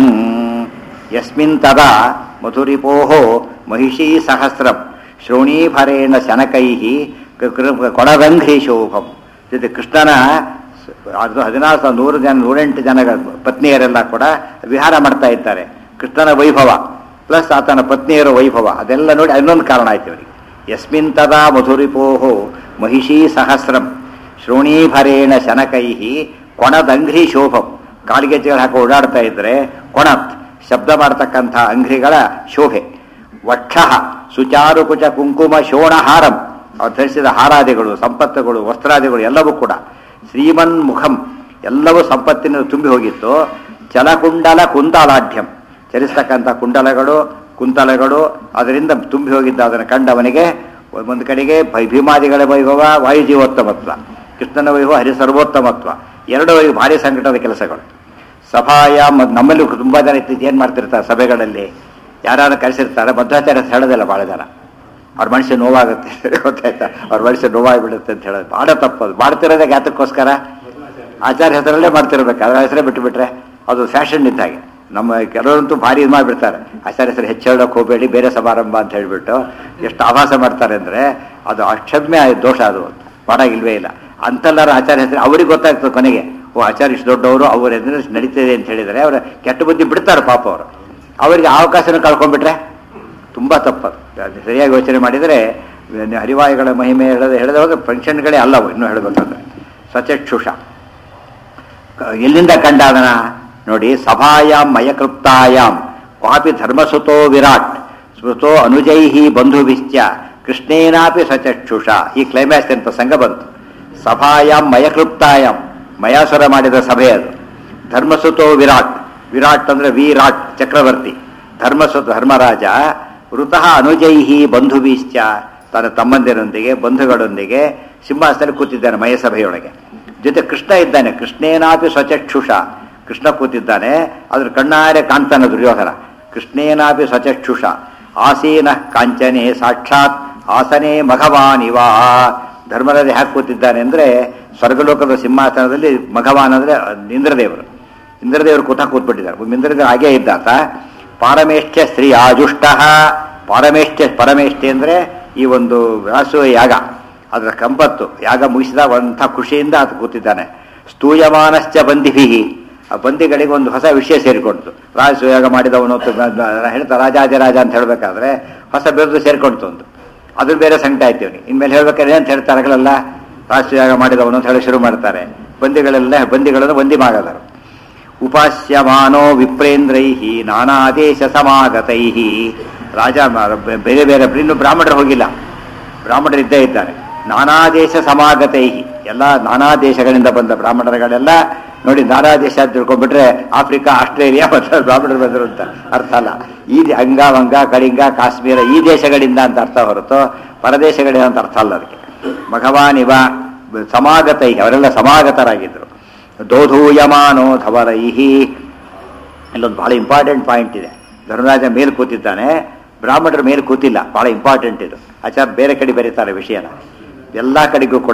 ಯಸ್ಮಿನ್ ತದಾ ಮಧುರಿಪೋಃ ಮಹಿಷೀ ಸಹಸ್ರಂ ಶ್ರೋಣೀಭರೇಣ ಶನಕೈಃ ಕ- ಕೃ- ಕೊಣದಂಘ್ರಿ ಶೋಭಂ ಜೊತೆ ಕೃಷ್ಣನ ಸ- ಅದು ಹದಿನಾರು ಸಾವಿರ ನೂರು ಜನ ನೂರೆಂಟು ಜನಗಳ ಪತ್ನಿಯರೆಲ್ಲ ಕೂಡ ವಿಹಾರ ಮಾಡ್ತಾ ಇದ್ದಾರೆ ಕೃಷ್ಣನ ವೈಭವ ಪ್ಲಸ್ ಆತನ ಪತ್ನಿಯರ ವೈಭವ ಅದೆಲ್ಲ ನೋಡಿ ಇನ್ನೊಂದು ಕಾರಣ ಆಯ್ತು ಇವರಿಗೆ ಯಸ್ಮಿನ್ ತದಾ ಮಧುರಿಪೋಹೋ ಮಹಿಷೀ ಸಹಸ್ರಂ ಶ್ರೋಣೀಭರೇಣ ಶನಕೈಃ ಕೊಣದಂಘ್ರಿ ಶೋಭಂ ಕಾಲ್ಗೆಜ್ಜೆಗಳು ಹಾಕಿ ಓಡಾಡ್ತಾ ಇದ್ರೆ ಕೊಣತ್ ಶಬ್ದ ಮಾಡತಕ್ಕಂಥ ಅಂಘ್ರಿಗಳ ಶೋಭೆ ವಕ್ಷ ಸುಚಾರುಕುಚ ಕುಂಕುಮ ಶೋಣಹಾರಂ ಅವ್ರು ಧರಿಸಿದ ಹಾರಾದಿಗಳು ಸಂಪತ್ತುಗಳು ವಸ್ತ್ರಾದಿಗಳು ಎಲ್ಲವೂ ಕೂಡ ಶ್ರೀಮನ್ ಮುಖಂ ಎಲ್ಲವೂ ಸಂಪತ್ತಿನ ತುಂಬಿ ಹೋಗಿತ್ತು ಚಲಕುಂಡಲ ಕುಂತಲಾಢ್ಯಂ ಚಲಿಸ್ತಕ್ಕಂಥ ಕುಂಡಲಗಳು ಕುಂತಲಗಳು ಅದರಿಂದ ತುಂಬಿ ಹೋಗಿದ್ದ ಅದನ್ನು ಕಂಡವನಿಗೆ ಒಂದು ಕಡೆಗೆ ಭೈ- ಭೀಮಾದಿಗಳ ವೈಭವ ವಾಯುಜೀವೋತ್ತಮತ್ವ ಕೃಷ್ಣನ ವೈಭವ ಹರಿಸರ್ವೋತ್ತಮತ್ವ ಎರಡು ವೈ- ಭಾರಿ ಸಂಕಟದ ಕೆಲಸಗಳು ಸಭಾಯ ಮ- ನಮ್ಮಲ್ಲೂ ತುಂಬಾ ಜನ ಇತ್ತಿದ್ದು ಏನ್ ಮಾಡ್ತಿರ್ತಾರೆ ಸಭೆಗಳಲ್ಲಿ ಯಾರು ಕರೆಸಿರ್ತಾರೆ ಮಧ್ವಾಚಾರ್ಯ ಅಂತ ಹೇಳೋದಿಲ್ಲ ಬಹಳ ಜನ ಅವ್ರ ಮನುಷ್ಯ ನೋವಾಗುತ್ತೆ ಗೊತ್ತಾಯ್ತಾ ಅವ್ರ ಮನುಷ್ಯ ನೋವಾಗಿಬಿಡುತ್ತೆ ಅಂತ ಹೇಳೋದು ಬಹಳ ತಪ್ಪದು ಮಾಡ್ತಿರೋದೇ ಯಾತಕ್ಕೋಸ್ಕರ ಆಚಾರ್ಯ ಹೆಸರಲ್ಲೇ ಮಾಡ್ತಿರ್ಬೇಕು ಅದ್ರ ಹೆಸರೇ ಬಿಟ್ಟು ಬಿಟ್ರೆ ಅದು ಫ್ಯಾಷನ್ ಇದ್ದ ಹಾಗೆ ನಮ್ಮ ಕೆಲವರಂತೂ ಭಾರಿ ಇದು ಮಾಡಿಬಿಡ್ತಾರೆ ಆಚಾರ್ಯ ಹೆಸರು ಹೆಚ್ಚು ಹೇಳೋಕೆ ಹೋಗಬೇಡಿ ಬೇರೆ ಸಮಾರಂಭ ಅಂತ ಹೇಳ್ಬಿಟ್ಟು ಎಷ್ಟು ಆಭಾಸ ಮಾಡ್ತಾರೆ ಅಂದ್ರೆ ಅದು ಅಕ್ಷಮ್ಯ ದೋಷ ಅದು ಮಾಡಾಗಿಲ್ವೇ ಇಲ್ಲ ಅಂತೆಲ್ಲರ ಆಚಾರ್ಯ ಹೆಸರು ಅವ್ರಿಗೆ ಗೊತ್ತಾಗ್ತದೆ ಕೊನೆಗೆ ಓ ಆಚಾರ್ಯ ಇಷ್ಟು ದೊಡ್ಡವರು ಅವ್ರ ಹೆಸರು ನಡೀತಿದೆ ಅಂತ ಹೇಳಿದರೆ ಅವರ ಕೆಟ್ಟ ಬುದ್ಧಿ ಬಿಡ್ತಾರೆ ಪಾಪ ಅವರು ಅವರಿಗೆ ಅವಕಾಶನ ಕಳ್ಕೊಂಡ್ಬಿಟ್ರೆ ತುಂಬಾ ತಪ್ಪದು ಅದು ಸರಿಯಾಗಿ ಯೋಚನೆ ಮಾಡಿದರೆ ಹರಿವಾಯುಗಳ ಮಹಿಮೆ ಹೇಳದೆ ಹೇಳಿದವಾಗ ಫಂಕ್ಷನ್ಗಳೇ ಅಲ್ಲವು ಇನ್ನೂ ಹೇಳಬೇಕಂದ್ರೆ ಸಚಕ್ಷುಷ ಕ- ಎಲ್ಲಿಂದ ಕಂಡ ಅದನ ನೋಡಿ ಸಭಾಯಾಮ್ ಮಯಕೃಪ್ತಾಯಾಮ್ ಕ್ವಾಪಿ ಧರ್ಮಸುತೋ ವಿರಾಟ್ ಸ್ಮೃತೋ ಅನುಜೈಹಿ ಬಂಧುಭಿಶ್ಚ ಕೃಷ್ಣೇನಾಪಿ ಸಚಕ್ಷುಷ ಈ ಕ್ಲೈಮ್ಯಾಕ್ಸ್ ಅಂತ ಪ್ರಸಂಗ ಬಂತು ಸಭಾಯಾಂ ಮಯಕೃಪ್ತಾಯಾಂ ಮಯಾಸುರ ಮಾಡಿದ ಸಭೆ ಅದು ಧರ್ಮಸುತೋ ವಿರಾಟ್ ವಿರಾಟ್ ಅಂದ್ರೆ ವಿರಾಟ್ ಚಕ್ರವರ್ತಿ ಧರ್ಮಸುತ ಧರ್ಮರಾಜ ವೃತಃ ಅನುಜೈಹಿ ಬಂಧುಭೀಶ್ಚ ತನ್ನ ತಮ್ಮಂದಿರೊಂದಿಗೆ ಬಂಧುಗಳೊಂದಿಗೆ ಸಿಂಹಾಸನದಲ್ಲಿ ಕೂತಿದ್ದಾನೆ ಮಯಸಭೆಯೊಳಗೆ ಜೊತೆ ಕೃಷ್ಣ ಇದ್ದಾನೆ ಕೃಷ್ಣೇನಾಪಿ ಸ್ವಚಕ್ಷುಷ ಕೃಷ್ಣ ಕೂತಿದ್ದಾನೆ ಅದ್ರ ಕಣ್ಣಾರೆ ಕಾಣ್ತಾನೆ ದುರ್ಯೋಧನ ಕೃಷ್ಣೇನಾಪಿ ಸ್ವಚಕ್ಷುಷ ಆಸೀನ ಕಾಂಚನೆ ಸಾಕ್ಷಾತ್ ಆಸನೆ ಮಘವಾನ್ ಇವ ಧರ್ಮರಾಜ ಹ್ಯಾಕ್ ಕೂತಿದ್ದಾನೆ ಅಂದ್ರೆ ಸ್ವರ್ಗಲೋಕದ ಸಿಂಹಾಸನದಲ್ಲಿ ಮಘವಾನ್ ಅಂದ್ರೆ ಇಂದ್ರದೇವರು ಇಂದ್ರದೇವರು ಕೂತ ಕೂತ್ಬಿಟ್ಟಿದ್ದಾರೆ ಇಂದ್ರದೇವರು ಹಾಗೇ ಇದ್ದಾತ ಪಾರಮೇಷ್ಠ ಸ್ತ್ರೀ ಆಜುಷ್ಟ ಪಾರಮೇಷ್ಠ ಪರಮೇಷ್ಠಿ ಅಂದ್ರೆ ಈ ಒಂದು ವ್ಯಾಸುವ ಯಾಗ ಅದರ ಕಂಪತ್ತು ಯಾಗ ಮುಗಿಸಿದ ಒಂಥ ಖುಷಿಯಿಂದ ಆತ ಕೂತಿದ್ದಾನೆ ಸ್ತೂಯಮಾನಶ್ಚ ಬಂದಿಭಿ ಆ ಬಂದಿಗಳಿಗೆ ಒಂದು ಹೊಸ ವಿಷಯ ಸೇರಿಕೊಡ್ತು ರಾಜಸೂಯಾಗ ಮಾಡಿದವನು ಅಂತ ಹೇಳ್ತಾ ರಾಜಾದಿರಾಜ ಅಂತ ಹೇಳಬೇಕಾದ್ರೆ ಹೊಸ ಬಿರುದು ಸೇರಿಕೊಡ್ತು ಒಂದು ಅದ್ರ ಬೇರೆ ಸಂಕಟ ಆಯ್ತು ಇವನಿಗೆ ಇನ್ಮೇಲೆ ಹೇಳ್ಬೇಕಾದ್ರೆ ಅಂತ ಹೇಳ್ತಾರಲ್ಲ ರಾಜಸೂಯಾಗ ಮಾಡಿದವನು ಅಂತ ಹೇಳಿ ಶುರು ಮಾಡ್ತಾರೆ ಬಂದಿಗಳೆಲ್ಲ ಬಂದಿಗಳನ್ನು ಬಂದಿ ಮಾಡದರು ಉಪಾಸ್ಯಮಾನೋ ವಿಪ್ರೇಂದ್ರೈ ನಾನಾದೇಶ ಸಮಾಗತೈ ರಾಜ ಮ- ಬೇರೆ ಬೇರೆ ಇನ್ನು ಬ್ರಾಹ್ಮಣರು ಹೋಗಿಲ್ಲ ಬ್ರಾಹ್ಮಣರು ಇದ್ದೇ ಇದ್ದಾರೆ ನಾನಾ ದೇಶ ಸಮಾಗತೈ ಎಲ್ಲ ನಾನಾ ದೇಶಗಳಿಂದ ಬಂದ ಬ್ರಾಹ್ಮಣರುಗಳೆಲ್ಲ ನೋಡಿ ನಾನಾ ದೇಶ ಅಂತ ತಿಳ್ಕೊಂಡ್ಬಿಟ್ರೆ ಆಫ್ರಿಕಾ ಆಸ್ಟ್ರೇಲಿಯಾ ಮತ್ತು ಬ್ರಾಹ್ಮಣರು ಬಂದರು ಅಂತ ಅರ್ಥ ಅಲ್ಲ ಈ ದೇ- ಅಂಗ ವಂಗ ಕಳಿಂಗ ಕಾಶ್ಮೀರ ಈ ದೇಶಗಳಿಂದ ಅಂತ ಅರ್ಥ ಹೊರತು ಪರದೇಶಗಳಿಂದ ಅಂತ ಅರ್ಥ ಅಲ್ಲ ಅದಕ್ಕೆ ಭಗವಾನ್ ಇವ ಸಮಾಗತೈ ಅವರೆಲ್ಲ ಸಮಾಗತರಾಗಿದ್ದರು ದೋಧೂಯಮಾನೋ ಧವರೈಹಿ ಇಲ್ಲೊಂದು ಬಹಳ ಇಂಪಾರ್ಟೆಂಟ್ ಪಾಯಿಂಟ್ ಇದೆ ಧರ್ಮರಾಜ ಮೇಲೆ ಕೂತಿದ್ದಾನೆ ಬ್ರಾಹ್ಮಣರ ಮೇಲೆ ಕೂತಿಲ್ಲ ಬಹಳ ಇಂಪಾರ್ಟೆಂಟ್ ಇದು ಆಚಾರ ಬೇರೆ ಕಡೆ ಬರೀತಾರೆ ವಿಷಯನ ಎಲ್ಲ ಕಡೆಗೂ ಕೂಡ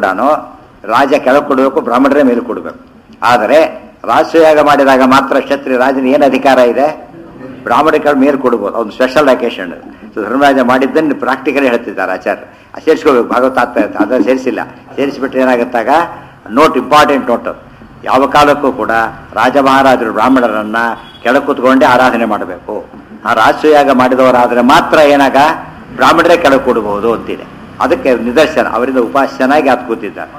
ರಾಜ ಕೆಳಗೆ ಕೊಡಬೇಕು ಬ್ರಾಹ್ಮಣರೇ ಮೇಲೆ ಕೊಡಬೇಕು ಆದರೆ ರಾಜಸೂಯಾಗ ಮಾಡಿದಾಗ ಮಾತ್ರ ಕ್ಷತ್ರಿಯ ರಾಜನ ಏನು ಅಧಿಕಾರ ಇದೆ ಬ್ರಾಹ್ಮಣರ ಮೇಲೆ ಕೊಡ್ಬೋದು ಅವ್ನು ಸ್ಪೆಷಲ್ ಅಕೇಶನ್ ಧರ್ಮರಾಜ ಮಾಡಿದ್ದನ್ನು ಪ್ರಾಕ್ಟಿಕಲಿ ಹೇಳ್ತಿದ್ದಾರೆ ಆಚಾರ್ಯ ಅದು ಸೇರಿಸ್ಕೋಬೇಕು ಭಾಗವತ ಆಗ್ತಾ ಇರುತ್ತೆ ಅದನ್ನು ಸೇರಿಸಿಲ್ಲ ಸೇರಿಸ್ಬಿಟ್ರೆ ಏನಾಗುತ್ತಾಗ ನೋಟ್ ಇಂಪಾರ್ಟೆಂಟ್ ನೋಟ್ ಯಾವ ಕಾಲಕ್ಕೂ ಕೂಡ ರಾಜ ಮಹಾರಾಜರು ಬ್ರಾಹ್ಮಣರನ್ನ ಕೆಳ ಕೂತ್ಕೊಂಡೇ ಆರಾಧನೆ ಮಾಡಬೇಕು ಆ ರಾಜಸೂಯಾಗ ಮಾಡಿದವರಾದರೆ ಮಾತ್ರ ಏನಾಗ ಬ್ರಾಹ್ಮಣರೇ ಕೆಳಗೆ ಕೊಡಬಹುದು ಅಂತಿದೆ ಅದಕ್ಕೆ ನಿದರ್ಶನ ಅವರಿಂದ ಉಪಾಸ್ಯನಾಗಿ ಆತ್ ಕೂತಿದ್ದಾರೆ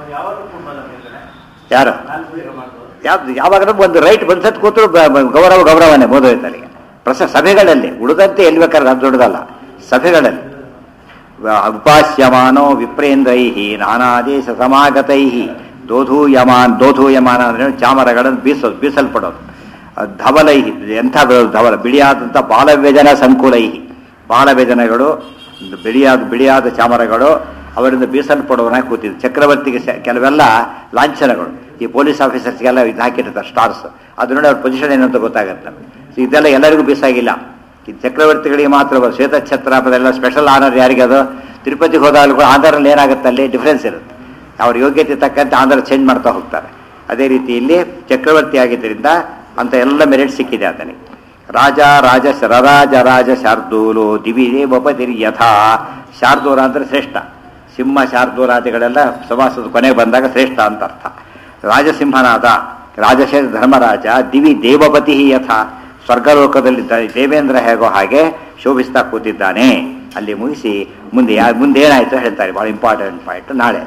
ಯಾರು ಯಾವ್ದು ಯಾವಾಗ ಒಂದು ರೈಟ್ ಬಂದ್ಸತ್ ಕೂತರು ಬ- ಬ- ಗೌರವ ಗೌರವನೇ ಬೋಧೋಯ್ತು ಅಲ್ಲಿಗೆ ಪ್ರಸ ಸಭೆಗಳಲ್ಲಿ ಉಳಿದಂತೆ ಎಲ್ಲಿ ಬೇಕಾದ್ರೆ ಅದು ದೊಡ್ಡದಲ್ಲ ಸಭೆಗಳಲ್ಲಿ ವ- ಉಪಾಸ್ಯಮಾನೋ ವಿಪ್ರೇಂದ್ರೈ ನಾನಾದೇಶ ಸಮಾಗತೈ ದೋಧೂಯಮಾನ್ ದೋಧೂಯಮಾನ ಅಂದ್ರೆ ಚಾಮರಗಳನ್ನು ಬೀಸೋದು ಬೀಸಲ್ಪಡೋದು ಅಹ್ ಧವಲೈ ಎಂಥ ಬ- ಧವಲ ಬಿಳಿಯಾದಂಥ ಬಾಲವ್ಯಜನ ಸಂಕುಲೈ ಬಾಲವ್ಯಜನಗಳು ಬಿಳಿಯಾದ ಬಿಳಿಯಾದ ಚಾಮರಗಳು ಅವರಿಂದ ಬೀಸಲ್ಪಡುವನಾಗಿ ಕೂತಿದ್ದು ಚಕ್ರವರ್ತಿಗೆ ಸ- ಕೆಲವೆಲ್ಲ ಲಾಂಛನಗಳು ಈ ಪೊಲೀಸ್ ಆಫೀಸರ್ಸ್ಗೆಲ್ಲ ಇದು ಹಾಕಿರ್ತಾರೆ ಸ್ಟಾರ್ಸ್ ಅದು ನೋಡಿ ಅವ್ರ ಪೊಸಿಷನ್ ಏನಂತ ಗೊತ್ತಾಗುತ್ತೆ ನಮ್ಗೆ. ಸೊ ಇದೆಲ್ಲ ಎಲ್ಲರಿಗೂ ಬೀಸಾಗಿಲ್ಲ ಈ ಚಕ್ರವರ್ತಿಗಳಿಗೆ ಮಾತ್ರ ಬರೋದು. ಶ್ವೇತ ಛತ್ರ ಅದೆಲ್ಲ ಸ್ಪೆಷಲ್ ಆನರ್ ಯಾರಿಗೆ ಅದು ತಿರುಪತಿಗೆ ಹೋದಾಗಲೂ ಕೂಡ ಆಂಧ್ರಲ್ಲಿ ಏನಾಗುತ್ತೆ ಅಲ್ಲಿ ಡಿಫ್ರೆನ್ಸ್ ಇರುತ್ತೆ ಅವ್ರ ಯೋಗ್ಯತೆ ತಕ್ಕಂತೆ ಆಂಧ್ರ ಚೇಂಜ್ ಮಾಡ್ತಾ ಹೋಗ್ತಾರೆ ಅದೇ ರೀತಿ ಇಲ್ಲಿ ಚಕ್ರವರ್ತಿ ಆಗಿದ್ದರಿಂದ ಅಂತ ಎಲ್ಲ ಮೆರಿಟ್ ಸಿಕ್ಕಿದೆ ಆತನಿಗೆ ರಾಜ ರಾಜ ರರಾಜ ರಾಜ ಶಾರ್ದೂಲು ದಿವಿ ದೇವಪತಿರ್ ಯಥಾ ಶಾರ್ದೂಲ ಅಂದ್ರೆ ಶ್ರೇಷ್ಠ ಸಿಂಹ ಶಾರ್ದೂಲಾದಿಗಳೆಲ್ಲ ಸಮಾಸದ ಕೊನೆಗೆ ಬಂದಾಗ ಶ್ರೇಷ್ಠ ಅಂತ ಅರ್ಥ ರಾಜಸಿಂಹನಾದ ರಾಜಶೇಷ ಧರ್ಮರಾಜ ದಿವಿ ದೇವಪತಿ ಯಥ ಸ್ವರ್ಗಲೋಕದಲ್ಲಿ ದ- ದೇವೇಂದ್ರ ಹೇಗೋ ಹಾಗೆ ಶೋಭಿಸ್ತಾ ಕೂತಿದ್ದಾನೆ ಅಲ್ಲಿ ಮುಗಿಸಿ ಮುಂದೆ ಯಾ ಮುಂದೆ ಏನಾಯ್ತು ಹೇಳ್ತಾರೆ ಬಹಳ ಇಂಪಾರ್ಟೆಂಟ್ ಪಾಯಿಂಟ್ ನಾಳೆ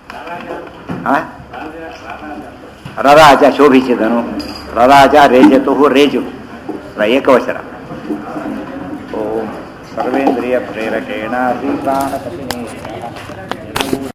ಆ? ರರಾಜ ಶೋಭಿಸಿದನು ರರಾಜ ರೇಜತು ರೇಜು ರ ಏಕವಚನ ಓಂ ಸರ್ವೇಂದ್ರಿಯ ಪ್ರೇರಕೇಣ ಶ್ರೀಪ್ರಾಣಪತಿನೇ